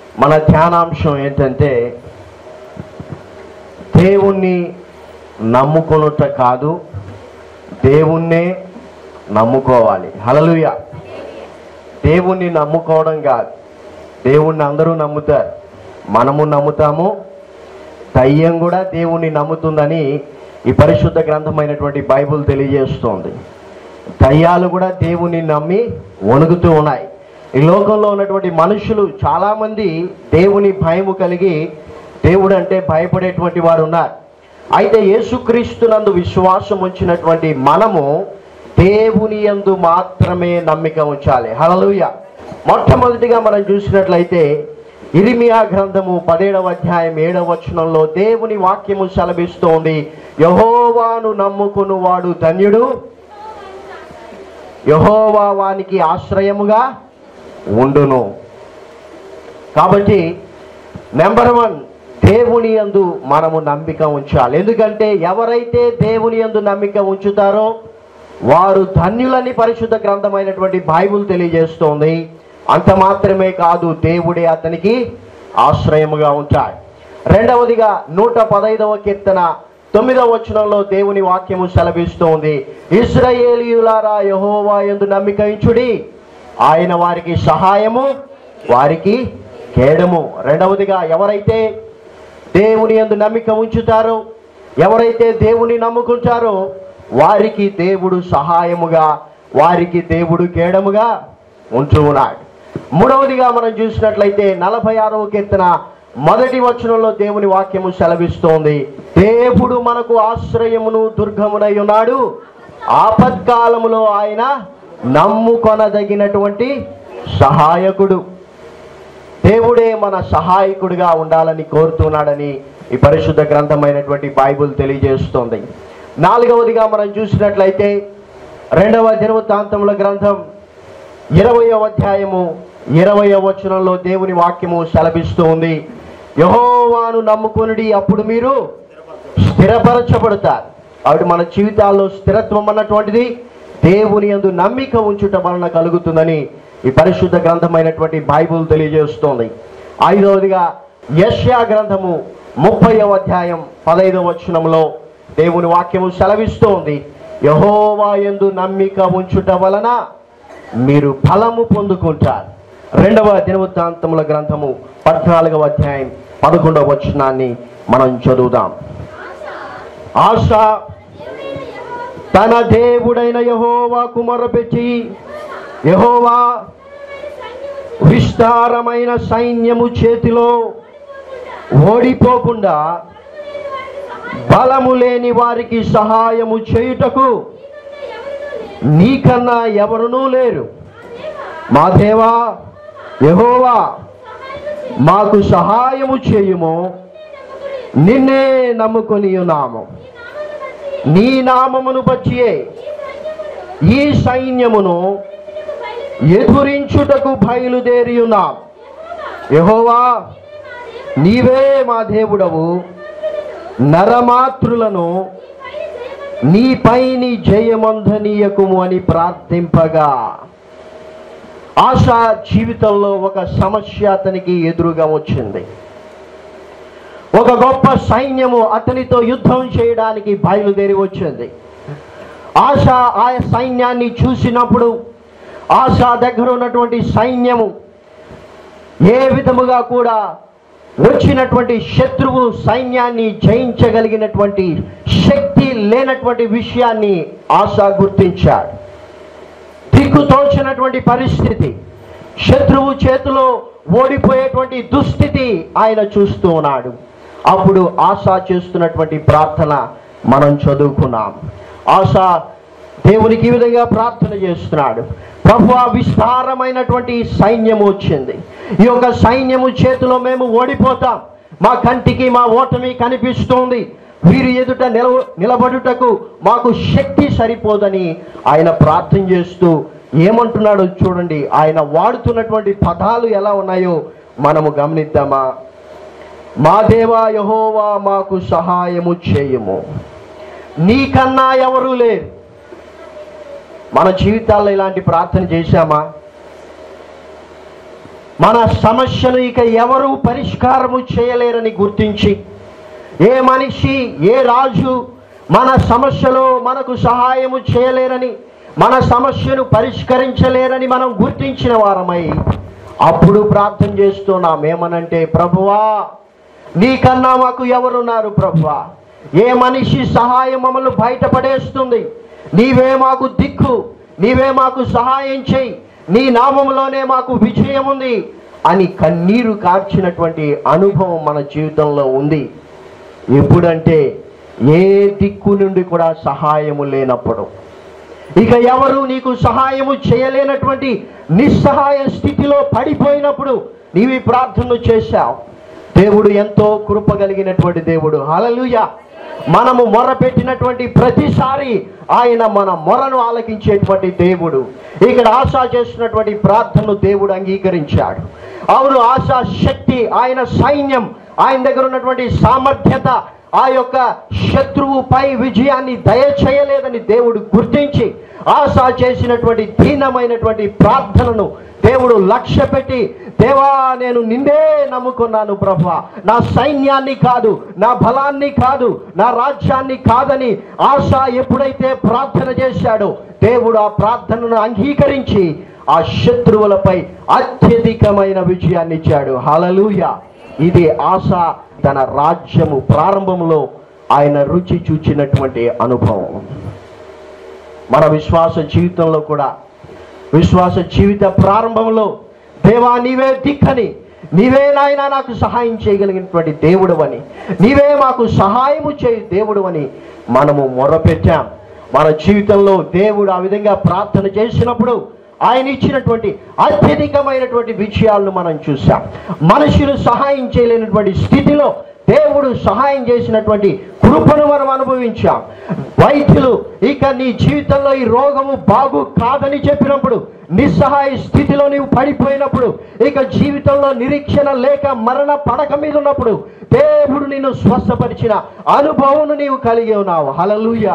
మన ధ్యానాంశం ఏంటంటే దేవుణ్ణి నమ్ముకొనుట కాదు దేవుణ్ణే నమ్ముకోవాలి హలలుయ దేవుణ్ణి నమ్ముకోవడం కాదు దేవుణ్ణి అందరూ నమ్ముతారు మనము నమ్ముతాము దయ్యం కూడా దేవుణ్ణి నమ్ముతుందని ఈ పరిశుద్ధ గ్రంథమైనటువంటి బైబుల్ తెలియజేస్తోంది దయ్యాలు కూడా దేవుణ్ణి నమ్మి వణుకుతూ ఉన్నాయి ఈ లోకంలో ఉన్నటువంటి మనుషులు చాలామంది దేవుని భయము కలిగి దేవుడు అంటే భయపడేటువంటి వారు ఉన్నారు అయితే యేసుక్రీస్తునందు విశ్వాసం ఉంచినటువంటి మనము దేవుని యందు మాత్రమే నమ్మిక ఉంచాలి హలలుయ మొట్టమొదటిగా మనం చూసినట్లయితే ఇరిమియా గ్రంథము పదేడవ అధ్యాయం ఏడవ వచనంలో దేవుని వాక్యము సెలవిస్తోంది యహోవాను నమ్ముకుని వాడు ధన్యుడు యహోవా వానికి ఆశ్రయముగా ఉండును కాబట్టి నెంబర్ వన్ దేవుని యందు మనము నమ్మిక ఉంచాలి ఎందుకంటే ఎవరైతే దేవుని యందు నమ్మిక ఉంచుతారో వారు ధన్యులని పరిశుద్ధ గ్రంథమైనటువంటి బైబుల్ తెలియజేస్తోంది అంత మాత్రమే కాదు దేవుడే అతనికి ఆశ్రయముగా ఉంటాడు రెండవదిగా నూట పదైదవ కీర్తన తొమ్మిదవ వచనంలో దేవుని వాక్యము సెలవిస్తోంది ఇస్రాయేలీయులారా యహోవా యందు నమ్మిక ఉంచుడి ఆయన వారికి సహాయము వారికి కేడము రెండవదిగా ఎవరైతే దేవుని యందు నమ్మిక ఉంచుతారో ఎవరైతే దేవుని నమ్ముకుంటారో వారికి దేవుడు సహాయముగా వారికి దేవుడు కేడముగా ఉంటూ ఉన్నాడు మూడవదిగా మనం చూసినట్లయితే నలభై ఆరవ కీర్తన మొదటి వచనంలో దేవుని వాక్యము సెలవిస్తోంది దేవుడు మనకు ఆశ్రయమును దుర్గమునై ఉన్నాడు ఆపత్కాలములో ఆయన నమ్ముకొనదగినటువంటి సహాయకుడు దేవుడే మన సహాయకుడిగా ఉండాలని కోరుతున్నాడని ఈ పరిశుద్ధ గ్రంథమైనటువంటి బైబుల్ తెలియజేస్తోంది నాలుగవదిగా మనం చూసినట్లయితే రెండవ దినవృత్తాంతముల గ్రంథం ఇరవయో అధ్యాయము ఇరవయో వచనంలో దేవుని వాక్యము సెలవిస్తూ ఉంది యహోవాను నమ్ముకునుడి అప్పుడు మీరు స్థిరపరచబడతారు ఆవిడ మన జీవితాల్లో స్థిరత్వం అన్నటువంటిది దేవుని యందు నమ్మిక ఉంచుట వలన కలుగుతుందని ఈ పరిశుద్ధ గ్రంథమైనటువంటి బైబుల్ తెలియజేస్తోంది ఐదవదిగా యష్యా గ్రంథము ముప్పైవ అధ్యాయం పదైదవ వచనంలో దేవుని వాక్యము సెలవిస్తోంది యహోవా యందు నమ్మిక ఉంచుట వలన మీరు ఫలము పొందుకుంటారు రెండవ దినవృత్తాంతముల గ్రంథము పద్నాలుగవ అధ్యాయం పదకొండవ వచనాన్ని మనం చదువుదాం ఆశ తన దేవుడైన యహోవా కుమరపెట్టి యహోవా విస్తారమైన సైన్యము చేతిలో ఓడిపోకుండా బలము లేని వారికి సహాయము చేయుటకు నీకన్నా ఎవరునూ లేరు మా దేవా యహోవా మాకు సహాయము చేయుము నిన్నే నమ్ముకొని ఉన్నాము నీ నామమును బచ్చియే ఈ సైన్యమును ఎదురించుటకు బయలుదేరి ఉన్నాం యహోవా నీవే మా దేవుడవు నరమాతృలను నీపై నీ జయమంధనీయకుము అని ప్రార్థింపగా ఆశ జీవితంలో ఒక సమస్య అతనికి ఎదురుగా వచ్చింది ఒక గొప్ప సైన్యము అతనితో యుద్ధం చేయడానికి బయలుదేరి వచ్చింది ఆశ ఆ సైన్యాన్ని చూసినప్పుడు ఆశ దగ్గర ఉన్నటువంటి సైన్యము ఏ విధముగా కూడా వచ్చినటువంటి శత్రువు సైన్యాన్ని జయించగలిగినటువంటి శక్తి లేనటువంటి విషయాన్ని ఆశ గుర్తించాడు దిక్కుతోచినటువంటి పరిస్థితి శత్రువు చేతిలో ఓడిపోయేటువంటి దుస్థితి ఆయన చూస్తూ ఉన్నాడు అప్పుడు ఆశ చేస్తున్నటువంటి ప్రార్థన మనం చదువుకున్నాం ఆశ దేవునికి ఈ విధంగా ప్రార్థన చేస్తున్నాడు ప్రభు విస్తారమైనటువంటి సైన్యము వచ్చింది ఈ యొక్క సైన్యము చేతిలో మేము ఓడిపోతాం మా కంటికి మా ఓటమి కనిపిస్తోంది వీరి ఎదుట నిలవ నిలబడుటకు మాకు శక్తి సరిపోదని ఆయన ప్రార్థన చేస్తూ ఏమంటున్నాడో చూడండి ఆయన వాడుతున్నటువంటి పదాలు ఎలా ఉన్నాయో మనము గమనిద్దామా మా దేవా యహోవా మాకు సహాయము చేయము నీకన్నా ఎవరు లేరు మన జీవితాల్లో ఇలాంటి ప్రార్థన చేశామా మన సమస్యను ఇక ఎవరు పరిష్కారము చేయలేరని గుర్తించి ఏ మనిషి ఏ రాజు మన సమస్యలో మనకు సహాయము చేయలేరని మన సమస్యను పరిష్కరించలేరని మనం గుర్తించిన వారమై అప్పుడు ప్రార్థన చేస్తున్నాం ఏమనంటే ప్రభువా నీకన్నా మాకు ఎవరున్నారు ప్రభువా ఏ మనిషి సహాయం మమ్మల్ని బయటపడేస్తుంది నీవే మాకు దిక్కు నీవే మాకు సహాయం చేయి నీ నామంలోనే మాకు విజయం ఉంది అని కన్నీరు కార్చినటువంటి అనుభవం మన జీవితంలో ఉంది ఎప్పుడంటే ఏ దిక్కు నుండి కూడా సహాయము లేనప్పుడు ఇక ఎవరు నీకు సహాయము చేయలేనటువంటి నిస్సహాయ స్థితిలో పడిపోయినప్పుడు నీవి ప్రార్థనలు చేశావు దేవుడు ఎంతో కృప కలిగినటువంటి దేవుడు హలలుయ మనము మొర పెట్టినటువంటి ప్రతిసారి ఆయన మన మొరను ఆలకించేటువంటి దేవుడు ఇక్కడ ఆశా చేసినటువంటి ప్రార్థనను దేవుడు అంగీకరించాడు అవును ఆశా శక్తి ఆయన సైన్యం ఆయన దగ్గర ఉన్నటువంటి సామర్థ్యత ఆ యొక్క శత్రువుపై విజయాన్ని దయచేయలేదని దేవుడు గుర్తించి ఆశా చేసినటువంటి దీనమైనటువంటి ప్రార్థనను దేవుడు లక్ష్య పెట్టి దేవా నేను నిన్నే నమ్ముకున్నాను ప్రభా నా సైన్యాన్ని కాదు నా బలాన్ని కాదు నా రాజ్యాన్ని కాదని ఆశ ఎప్పుడైతే ప్రార్థన చేశాడో దేవుడు ఆ ప్రార్థనను అంగీకరించి ఆ శత్రువులపై అత్యధికమైన విజయాన్ని ఇచ్చాడు హలలుయ ఇది ఆశ తన రాజ్యము ప్రారంభంలో ఆయన రుచి చూచినటువంటి అనుభవం మన విశ్వాస జీవితంలో కూడా విశ్వాస జీవిత ప్రారంభంలో దేవా నీవే దిక్కని నీవే నాయన నాకు సహాయం చేయగలిగినటువంటి దేవుడు అని నీవే మాకు సహాయము చేయు దేవుడు అని మనము మొరపెట్టాం మన జీవితంలో దేవుడు ఆ విధంగా ప్రార్థన చేసినప్పుడు ఆయన ఇచ్చినటువంటి అత్యధికమైనటువంటి విజయాలను మనం చూసాం మనుషులు సహాయం చేయలేనటువంటి స్థితిలో దేవుడు సహాయం చేసినటువంటి కృపను మనం అనుభవించాం వైద్యులు ఇక నీ జీవితంలో ఈ రోగము బాగు కాదని చెప్పినప్పుడు నిస్సహాయ స్థితిలో నీవు పడిపోయినప్పుడు ఇక జీవితంలో నిరీక్షణ లేక మరణ పడక మీద ఉన్నప్పుడు దేవుడు నిన్ను స్వస్థపరిచిన అనుభవం నీవు కలిగి ఉన్నావు హలలుయా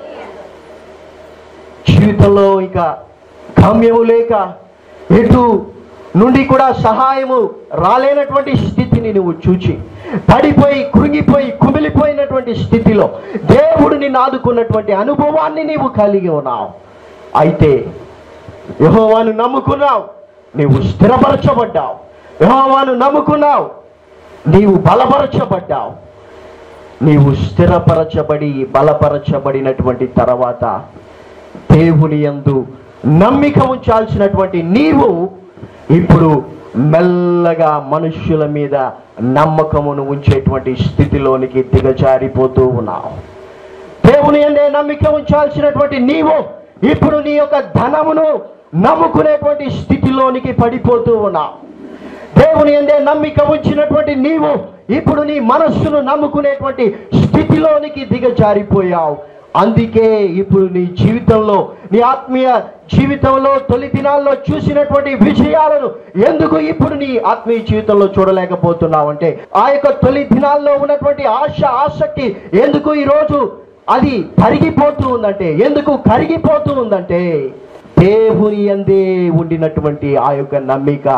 జీవితంలో ఇక గమ్యము లేక ఎటు నుండి కూడా సహాయము రాలేనటువంటి స్థితిని నువ్వు చూచి పడిపోయి కృంగిపోయి కుమిలిపోయినటువంటి స్థితిలో దేవుడు నిన్ను ఆదుకున్నటువంటి అనుభవాన్ని నీవు కలిగి ఉన్నావు అయితే యహోవాను నమ్ముకున్నావు నీవు స్థిరపరచబడ్డావు యహోవాను నమ్ముకున్నావు నీవు బలపరచబడ్డావు నీవు స్థిరపరచబడి బలపరచబడినటువంటి తర్వాత దేవుని యందు నమ్మిక ఉంచాల్సినటువంటి నీవు ఇప్పుడు మెల్లగా మనుష్యుల మీద నమ్మకమును ఉంచేటువంటి స్థితిలోనికి దిగజారిపోతూ ఉన్నావు దేవుని అందే నమ్మిక ఉంచాల్సినటువంటి నీవు ఇప్పుడు నీ యొక్క ధనమును నమ్ముకునేటువంటి స్థితిలోనికి పడిపోతూ ఉన్నావు దేవుని అందే నమ్మిక ఉంచినటువంటి నీవు ఇప్పుడు నీ మనస్సును నమ్ముకునేటువంటి స్థితిలోనికి దిగజారిపోయావు అందుకే ఇప్పుడు నీ జీవితంలో నీ ఆత్మీయ జీవితంలో తొలి దినాల్లో చూసినటువంటి విజయాలను ఎందుకు ఇప్పుడు నీ ఆత్మీయ జీవితంలో చూడలేకపోతున్నావు అంటే ఆ యొక్క తొలి దినాల్లో ఉన్నటువంటి ఆశ ఆసక్తి ఎందుకు ఈరోజు అది తరిగిపోతూ ఉందంటే ఎందుకు కరిగిపోతూ ఉందంటే దేవుని అందే ఉండినటువంటి ఆ యొక్క నమ్మిక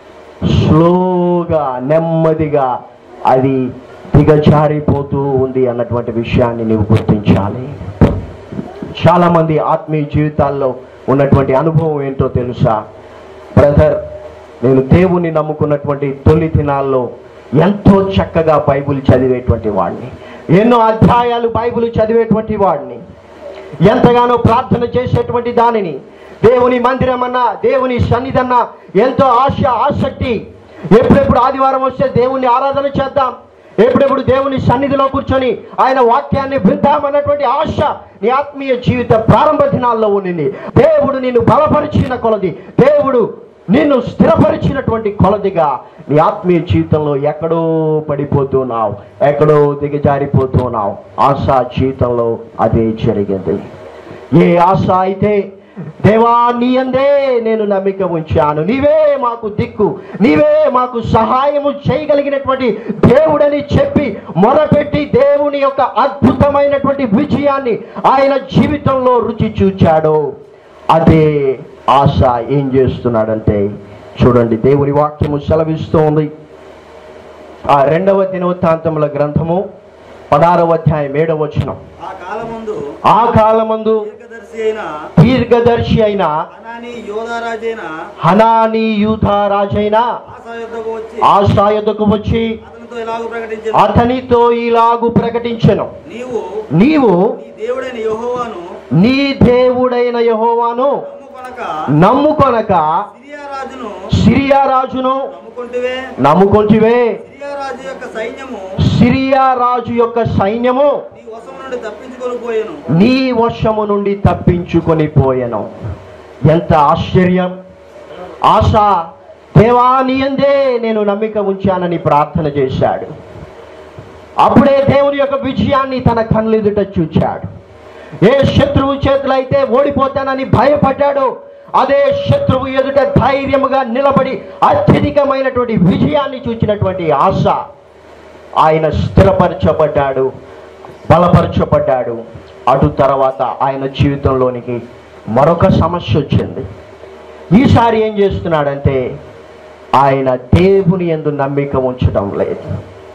స్లోగా నెమ్మదిగా అది దిగజారిపోతూ ఉంది అన్నటువంటి విషయాన్ని నీవు గుర్తించాలి చాలామంది ఆత్మీయ జీవితాల్లో ఉన్నటువంటి అనుభవం ఏంటో తెలుసా బ్రదర్ నేను దేవుని నమ్ముకున్నటువంటి తొలి దినాల్లో ఎంతో చక్కగా బైబిల్ చదివేటువంటి వాడిని ఎన్నో అధ్యాయాలు బైబిల్ చదివేటువంటి వాడిని ఎంతగానో ప్రార్థన చేసేటువంటి దానిని దేవుని మందిరం అన్నా దేవుని సన్నిధన్న ఎంతో ఆశ ఆసక్తి ఎప్పుడెప్పుడు ఆదివారం వస్తే దేవుని ఆరాధన చేద్దాం ఎప్పుడెప్పుడు దేవుని సన్నిధిలో కూర్చొని ఆయన వాక్యాన్ని విందామన్నటువంటి ఆశ నీ ఆత్మీయ జీవిత ప్రారంభ దినాల్లో ఉండింది దేవుడు నిన్ను బలపరిచిన కొలది దేవుడు నిన్ను స్థిరపరిచినటువంటి కొలదిగా నీ ఆత్మీయ జీవితంలో ఎక్కడో పడిపోతున్నావు ఎక్కడో దిగజారిపోతున్నావు ఆశా జీవితంలో అదే జరిగింది ఏ ఆశ అయితే దేవా నీ అందే నేను నమ్మిక ఉంచాను నీవే మాకు దిక్కు నీవే మాకు సహాయము చేయగలిగినటువంటి దేవుడని చెప్పి మొరపెట్టి దేవుని యొక్క అద్భుతమైనటువంటి విజయాన్ని ఆయన జీవితంలో రుచి చూచాడు అదే ఆశ ఏం చేస్తున్నాడంటే చూడండి దేవుని వాక్యము సెలవిస్తూ ఉంది ఆ రెండవ దినవృత్తాంతముల గ్రంథము పదారవ అధ్యాయం ఏడవ వచనం ఆ కాలమందు ఆ కాలమందు దీర్ఘదర్శి అయిన దీర్ఘదర్శి అయిన అనాని యోధారాజైన హనాని యూధా రాజైన ఆశా యుద్ధకు వచ్చి ఆశా యొద్దకు వచ్చి అతనితో ఇలాగ ప్రకటించాను అతనితో ఇలాగు ప్రకటించెను నీవు నీవు నీ దేవుడైన యెహోవాను నీ దేవుడైన యహోవాను నమ్ముకొనక నమ్ముకొనక సిరియా రాజును సిరియా రాజును నమ్ముకుంటివే నమ్ముకొంటివే సిరియా రాజు యొక్క సైన్యము సిరియా రాజు యొక్క సైన్యము నీ వశం నుండి తప్పించుకొని పోయాను నీ వశము నుండి తప్పించుకొని పోయెను ఎంత ఆశ్చర్యం ఆశ దేవా నీ యందే నేను నమ్మిక ఉంచానని ప్రార్థన చేశాడు అప్పుడే దేవుని యొక్క విజయాన్ని తన కళ్ళెదుట చూచాడు ఏ శత్రువు చేతులు అయితే ఓడిపోతానని భయపడ్డాడో అదే శత్రువు ఎదుట ధైర్యముగా నిలబడి అత్యధికమైనటువంటి విజయాన్ని చూచినటువంటి ఆశ ఆయన స్థిరపరచబడ్డాడు బలపరచబడ్డాడు అటు తర్వాత ఆయన జీవితంలోనికి మరొక సమస్య వచ్చింది ఈసారి ఏం చేస్తున్నాడంటే ఆయన దేవుని ఎందు నమ్మిక ఉంచడం లేదు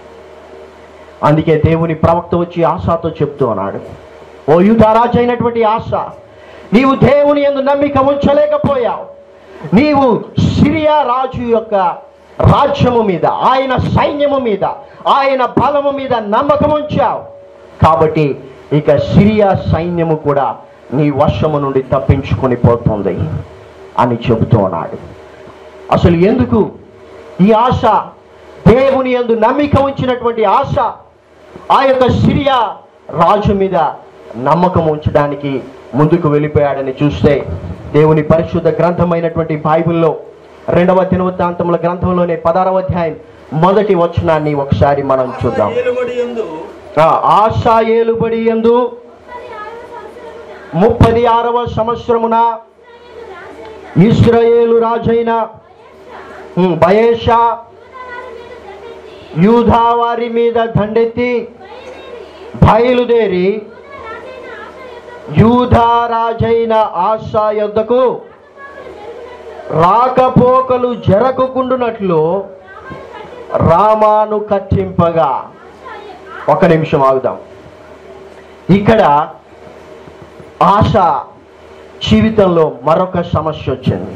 అందుకే దేవుని ప్రవక్త వచ్చి ఆశతో చెప్తూ ఉన్నాడు ఓ యుధరాజు అయినటువంటి ఆశ నీవు దేవుని ఎందు నమ్మిక ఉంచలేకపోయావు నీవు సిరియా రాజు యొక్క రాజ్యము మీద ఆయన సైన్యము మీద ఆయన బలము మీద నమ్మకం ఉంచావు కాబట్టి ఇక సిరియా సైన్యము కూడా నీ వశము నుండి తప్పించుకొని పోతుంది అని చెబుతూ ఉన్నాడు అసలు ఎందుకు ఈ ఆశ దేవుని యందు నమ్మిక ఉంచినటువంటి ఆశ ఆ యొక్క సిరియా రాజు మీద నమ్మకం ఉంచడానికి ముందుకు వెళ్ళిపోయాడని చూస్తే దేవుని పరిశుద్ధ గ్రంథమైనటువంటి బైబిల్లో రెండవ దినవృత్తాంతముల గ్రంథంలోనే పదారవ అధ్యాయం మొదటి వచనాన్ని ఒకసారి మనం చూద్దాం ఏలుబడి యందు ఆ ఆశ ఏలుబడి ఎందు ముప్పది ఆరవ సంవత్సరమున ఇస్రాయేలు రాజైన ఉమ్, బయేషా యూదా వారి మీద దండెత్తి బయలుదేరి యూదా రాజైన ఆశా యొద్దకు రాకపోకలు జరగకుండునట్లు రామాను కట్టింపగా ఒక నిమిషం ఆగుదాం ఇక్కడ ఆశ జీవితంలో మరొక సమస్య వచ్చింది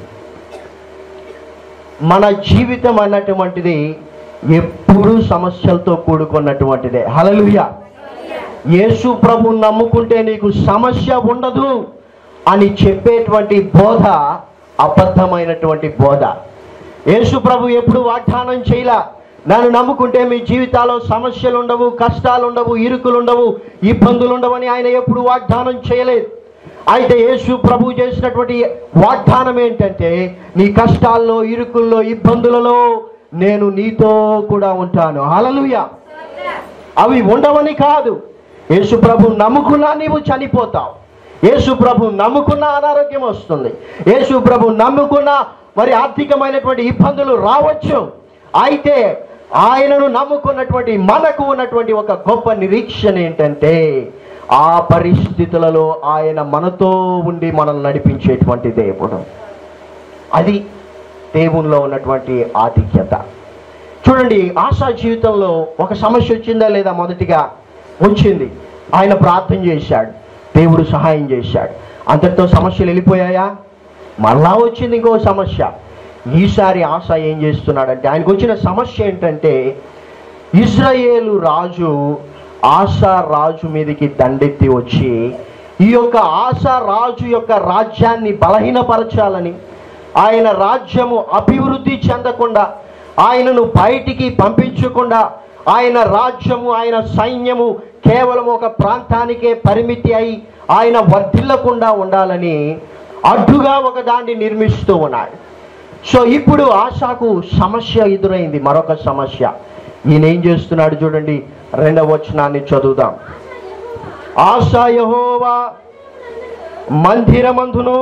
మన జీవితం అన్నటువంటిది ఎప్పుడూ సమస్యలతో కూడుకున్నటువంటిదే హలలుయ యేసు ప్రభు నమ్ముకుంటే నీకు సమస్య ఉండదు అని చెప్పేటువంటి బోధ అబద్ధమైనటువంటి బోధ యేసు ప్రభు ఎప్పుడు వాగ్దానం చేయలా నన్ను నమ్ముకుంటే మీ జీవితాల్లో సమస్యలు ఉండవు కష్టాలు ఉండవు ఇరుకులు ఉండవు ఇబ్బందులు ఉండవని ఆయన ఎప్పుడు వాగ్దానం చేయలేదు అయితే యేసు ప్రభు చేసినటువంటి వాగ్దానం ఏంటంటే నీ కష్టాల్లో ఇరుకుల్లో ఇబ్బందులలో నేను నీతో కూడా ఉంటాను హల్లెలూయా అవి ఉండవని కాదు యేసు ప్రభు నమ్ముకున్నా నీవు చనిపోతావు యేసు ప్రభు నమ్ముకున్న అనారోగ్యం వస్తుంది యేసు ప్రభు నమ్ముకున్న మరి ఆర్థికమైనటువంటి ఇబ్బందులు రావచ్చు అయితే ఆయనను నమ్ముకున్నటువంటి మనకు ఉన్నటువంటి ఒక గొప్ప నిరీక్షణ ఏంటంటే ఆ పరిస్థితులలో ఆయన మనతో ఉండి మనల్ని నడిపించేటువంటి దేవుడు అది దేవునిలో ఉన్నటువంటి ఆధిక్యత చూడండి ఆశా జీవితంలో ఒక సమస్య వచ్చిందా లేదా మొదటిగా వచ్చింది ఆయన ప్రార్థన చేశాడు దేవుడు సహాయం చేశాడు అంతటితో సమస్యలు వెళ్ళిపోయాయా మళ్ళా వచ్చింది ఇంకో సమస్య ఈసారి ఆశ ఏం చేస్తున్నాడంటే ఆయనకు వచ్చిన సమస్య ఏంటంటే ఇజ్రాయేలు రాజు ఆశా రాజు మీదకి దండెత్తి వచ్చి ఈ యొక్క ఆశా రాజు యొక్క రాజ్యాన్ని బలహీనపరచాలని ఆయన రాజ్యము అభివృద్ధి చెందకుండా ఆయనను బయటికి పంపించకుండా ఆయన రాజ్యము ఆయన సైన్యము కేవలం ఒక ప్రాంతానికే పరిమితి అయి ఆయన వర్ధిల్లకుండా ఉండాలని అడ్డుగా ఒక దాన్ని నిర్మిస్తూ ఉన్నాడు సో ఇప్పుడు ఆశాకు సమస్య ఎదురైంది మరొక సమస్య ఈయన ఏం చేస్తున్నాడు చూడండి రెండవ వచనాన్ని చదువుదాం ఆశా యహోవా మందిరమందును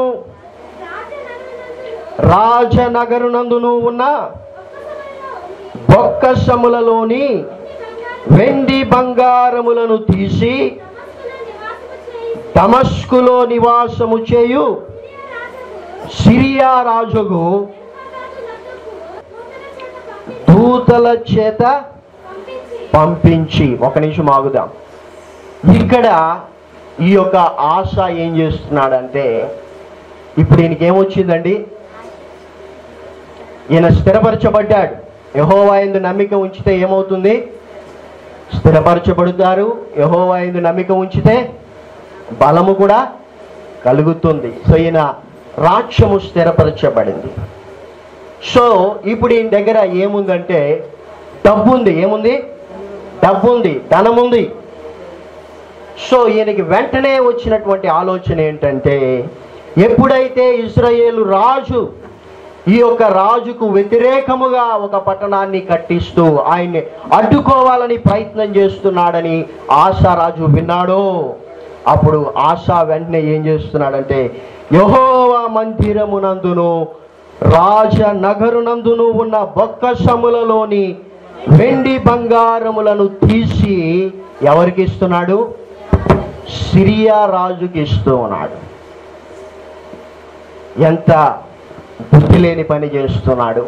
రాజనగరునందును ఉన్న బొక్కసములలోని వెండి బంగారములను తీసి దమస్కులో నివాసము చేయు సిరియా రాజుకు దూతల చేత పంపించి ఒక నిమిషం ఆగుదాం ఇక్కడ ఈ యొక్క ఆశ ఏం చేస్తున్నాడంటే ఇప్పుడు ఈయనకి ఏమొచ్చిందండి ఈయన స్థిరపరచబడ్డాడు యహోవా ఎందు నమ్మిక ఉంచితే ఏమవుతుంది స్థిరపరచబడుతారు యహోవా ఎందు నమ్మిక ఉంచితే బలము కూడా కలుగుతుంది సో ఈయన రాజ్యము స్థిరపరచబడింది సో ఇప్పుడు ఈయన దగ్గర ఏముందంటే డబ్బు ఉంది ఏముంది డబ్బు ఉంది ధనం ఉంది సో ఈయనకి వెంటనే వచ్చినటువంటి ఆలోచన ఏంటంటే ఎప్పుడైతే ఇస్రాయేలు రాజు ఈ యొక్క రాజుకు వ్యతిరేకముగా ఒక పట్టణాన్ని కట్టిస్తూ ఆయన్ని అడ్డుకోవాలని ప్రయత్నం చేస్తున్నాడని ఆశారాజు విన్నాడో అప్పుడు ఆశా వెంటనే ఏం చేస్తున్నాడంటే యహోవా మందిరమునందును రాజ నగరునందును ఉన్న బొక్కసములలోని వెండి బంగారములను తీసి ఎవరికి ఇస్తున్నాడు సిరియా రాజుకి ఇస్తూ ఉన్నాడు ఎంత బుద్ధి లేని పని చేస్తున్నాడు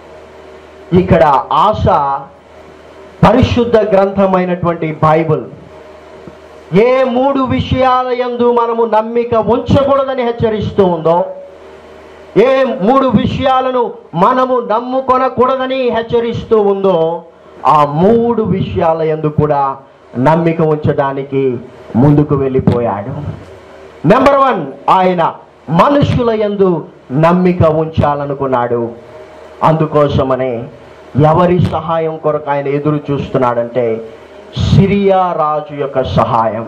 ఇక్కడ ఆశ పరిశుద్ధ గ్రంథమైనటువంటి బైబిల్ ఏ మూడు విషయాల యందు మనము నమ్మిక ఉంచకూడదని హెచ్చరిస్తూ ఉందో ఏ మూడు విషయాలను మనము నమ్ముకొనకూడదని హెచ్చరిస్తూ ఉందో ఆ మూడు విషయాల యందు కూడా నమ్మిక ఉంచడానికి ముందుకు వెళ్ళిపోయాడు నెంబర్ వన్ ఆయన మనుషుల యందు నమ్మిక ఉంచాలనుకున్నాడు అందుకోసమనే ఎవరి సహాయం కొరకు ఆయన ఎదురు చూస్తున్నాడంటే సిరియా రాజు యొక్క సహాయం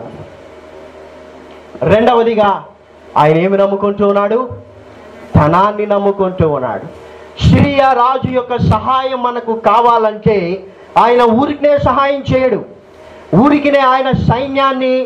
రెండవదిగా ఆయన ఏమి నమ్ముకుంటూ ఉన్నాడు ధనాన్ని నమ్ముకుంటూ ఉన్నాడు సిరియా రాజు యొక్క సహాయం మనకు కావాలంటే ఆయన ఊరికినే సహాయం చేయడు ఊరికినే ఆయన సైన్యాన్ని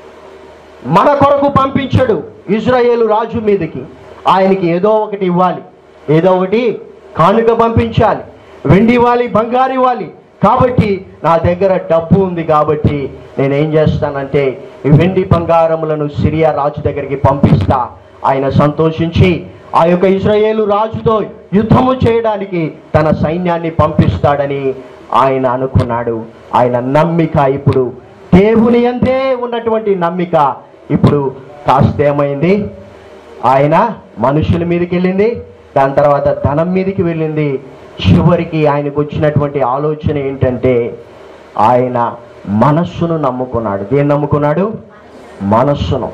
మన కొరకు పంపించడు ఇజ్రాయేలు రాజు మీదకి ఆయనకి ఏదో ఒకటి ఇవ్వాలి ఏదో ఒకటి కానుక పంపించాలి వెండి ఇవ్వాలి బంగారు ఇవ్వాలి కాబట్టి నా దగ్గర డబ్బు ఉంది కాబట్టి నేనేం చేస్తానంటే ఈ వెండి బంగారములను సిరియా రాజు దగ్గరికి పంపిస్తా ఆయన సంతోషించి ఆ యొక్క ఇజ్రాయేలు రాజుతో యుద్ధము చేయడానికి తన సైన్యాన్ని పంపిస్తాడని ఆయన అనుకున్నాడు ఆయన నమ్మిక ఇప్పుడు దేవుని అందే ఉన్నటువంటి నమ్మిక ఇప్పుడు కాస్త ఏమైంది ఆయన మనుషుల మీదకి వెళ్ళింది దాని తర్వాత ధనం మీదకి వెళ్ళింది చివరికి ఆయనకు వచ్చినటువంటి ఆలోచన ఏంటంటే ఆయన మనస్సును నమ్ముకున్నాడు దేన్ని నమ్ముకున్నాడు మనస్సును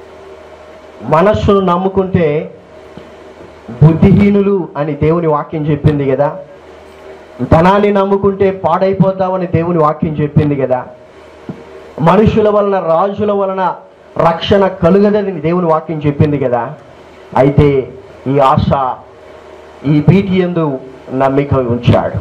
మనస్సును నమ్ముకుంటే బుద్ధిహీనులు అని దేవుని వాక్యం చెప్పింది కదా ధనాన్ని నమ్ముకుంటే పాడైపోతామని దేవుని వాక్యం చెప్పింది కదా మనుషుల వలన రాజుల వలన రక్షణ కలుగదని దేవుని వాక్యం చెప్పింది కదా అయితే ఈ ఆశ ఈ బీటి ఎందు నమ్మిక ఉంచాడు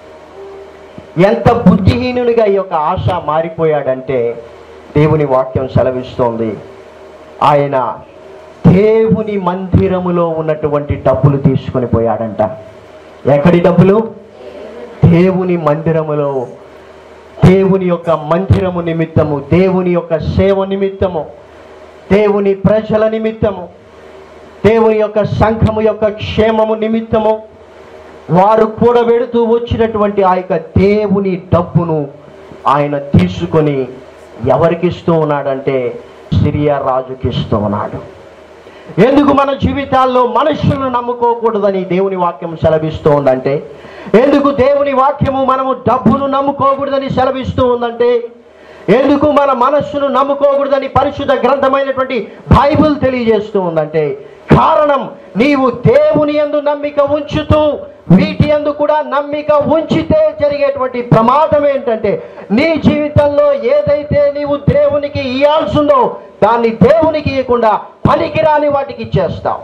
ఎంత బుద్ధిహీనునిగా ఈ యొక్క ఆశ మారిపోయాడంటే దేవుని వాక్యం సెలవిస్తోంది ఆయన దేవుని మందిరములో ఉన్నటువంటి డబ్బులు తీసుకొని పోయాడంట ఎక్కడి డబ్బులు దేవుని మందిరములో దేవుని యొక్క మందిరము నిమిత్తము దేవుని యొక్క సేవ నిమిత్తము దేవుని ప్రజల నిమిత్తము దేవుని యొక్క సంఘము యొక్క క్షేమము నిమిత్తము వారు కూడబెడుతూ వచ్చినటువంటి ఆ యొక్క దేవుని డబ్బును ఆయన తీసుకొని ఎవరికి ఇస్తూ ఉన్నాడంటే సిరియా రాజుకి ఇస్తూ ఉన్నాడు ఎందుకు మన జీవితాల్లో మనుషులను నమ్ముకోకూడదని దేవుని వాక్యం సెలవిస్తూ ఉందంటే ఎందుకు దేవుని వాక్యము మనము డబ్బును నమ్ముకోకూడదని సెలవిస్తూ ఉందంటే ఎందుకు మన మనస్సును నమ్ముకోకూడదని పరిశుద్ధ గ్రంథమైనటువంటి బైబిల్ తెలియజేస్తూ ఉందంటే కారణం నీవు దేవుని యందు నమ్మిక ఉంచుతూ వీటి యందు కూడా నమ్మిక ఉంచితే జరిగేటువంటి ప్రమాదం ఏంటంటే నీ జీవితంలో ఏదైతే నీవు దేవునికి ఇయ్యాల్సిందో దాన్ని దేవునికి ఇవ్వకుండా పనికిరాని వాటికి ఇచ్చేస్తావు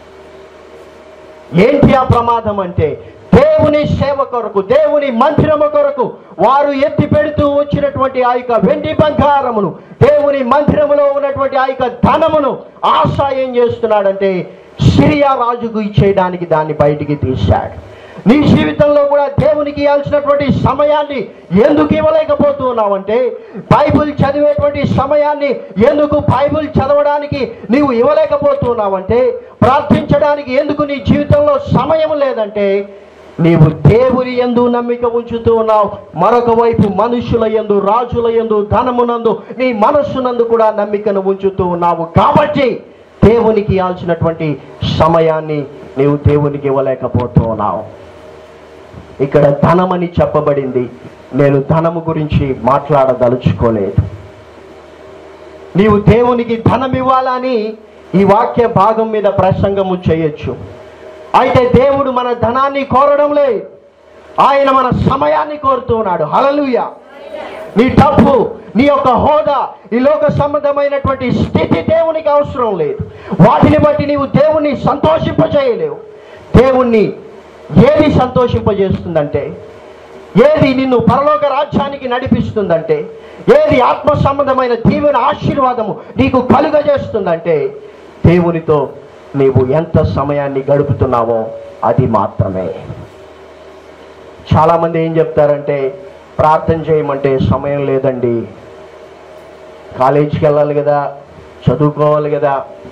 ఏంటి ఆ ప్రమాదం అంటే దేవుని సేవ కొరకు దేవుని మందిరము కొరకు వారు ఎత్తి పెడుతూ వచ్చినటువంటి ఆ యొక్క వెండి బంగారమును దేవుని మందిరములో ఉన్నటువంటి ఆ యొక్క ధనమును ఆశ ఏం చేస్తున్నాడంటే సిరియా రాజుకు ఇచ్చేయడానికి దాన్ని బయటికి తీశాడు నీ జీవితంలో కూడా దేవునికి ఇవ్వాల్సినటువంటి సమయాన్ని ఎందుకు ఇవ్వలేకపోతున్నావంటే బైబిల్ చదివేటువంటి సమయాన్ని ఎందుకు బైబిల్ చదవడానికి నీవు ఇవ్వలేకపోతున్నావంటే ప్రార్థించడానికి ఎందుకు నీ జీవితంలో సమయం లేదంటే నీవు దేవుని యందు నమ్మిక ఉంచుతూ ఉన్నావు మరొక వైపు మనుషుల యందు రాజుల యందు ధనమునందు నీ మనస్సునందు కూడా నమ్మికను ఉంచుతూ ఉన్నావు కాబట్టి దేవునికి ఇవ్వాల్సినటువంటి సమయాన్ని నీవు దేవునికి ఇవ్వలేకపోతూ ఉన్నావు ఇక్కడ ధనమని చెప్పబడింది నేను ధనము గురించి మాట్లాడదలుచుకోలేదు నీవు దేవునికి ధనం ఇవ్వాలని ఈ వాక్య భాగం మీద ప్రసంగము చేయొచ్చు అయితే దేవుడు మన ధనాన్ని కోరడం లేదు ఆయన మన సమయాన్ని కోరుతూ ఉన్నాడు హలలుయ నీ డబ్బు నీ యొక్క హోదా ఈ లోక సంబంధమైనటువంటి స్థితి దేవునికి అవసరం లేదు వాటిని బట్టి నీవు దేవుణ్ణి సంతోషింపజేయలేవు దేవుణ్ణి ఏది సంతోషింపజేస్తుందంటే ఏది నిన్ను పరలోక రాజ్యానికి నడిపిస్తుందంటే ఏది ఆత్మ సంబంధమైన దీవెన ఆశీర్వాదము నీకు కలుగజేస్తుందంటే దేవునితో నీవు ఎంత సమయాన్ని గడుపుతున్నావో అది మాత్రమే చాలామంది ఏం చెప్తారంటే ప్రార్థన చేయమంటే సమయం లేదండి కాలేజీకి వెళ్ళాలి కదా చదువుకోవాలి కదా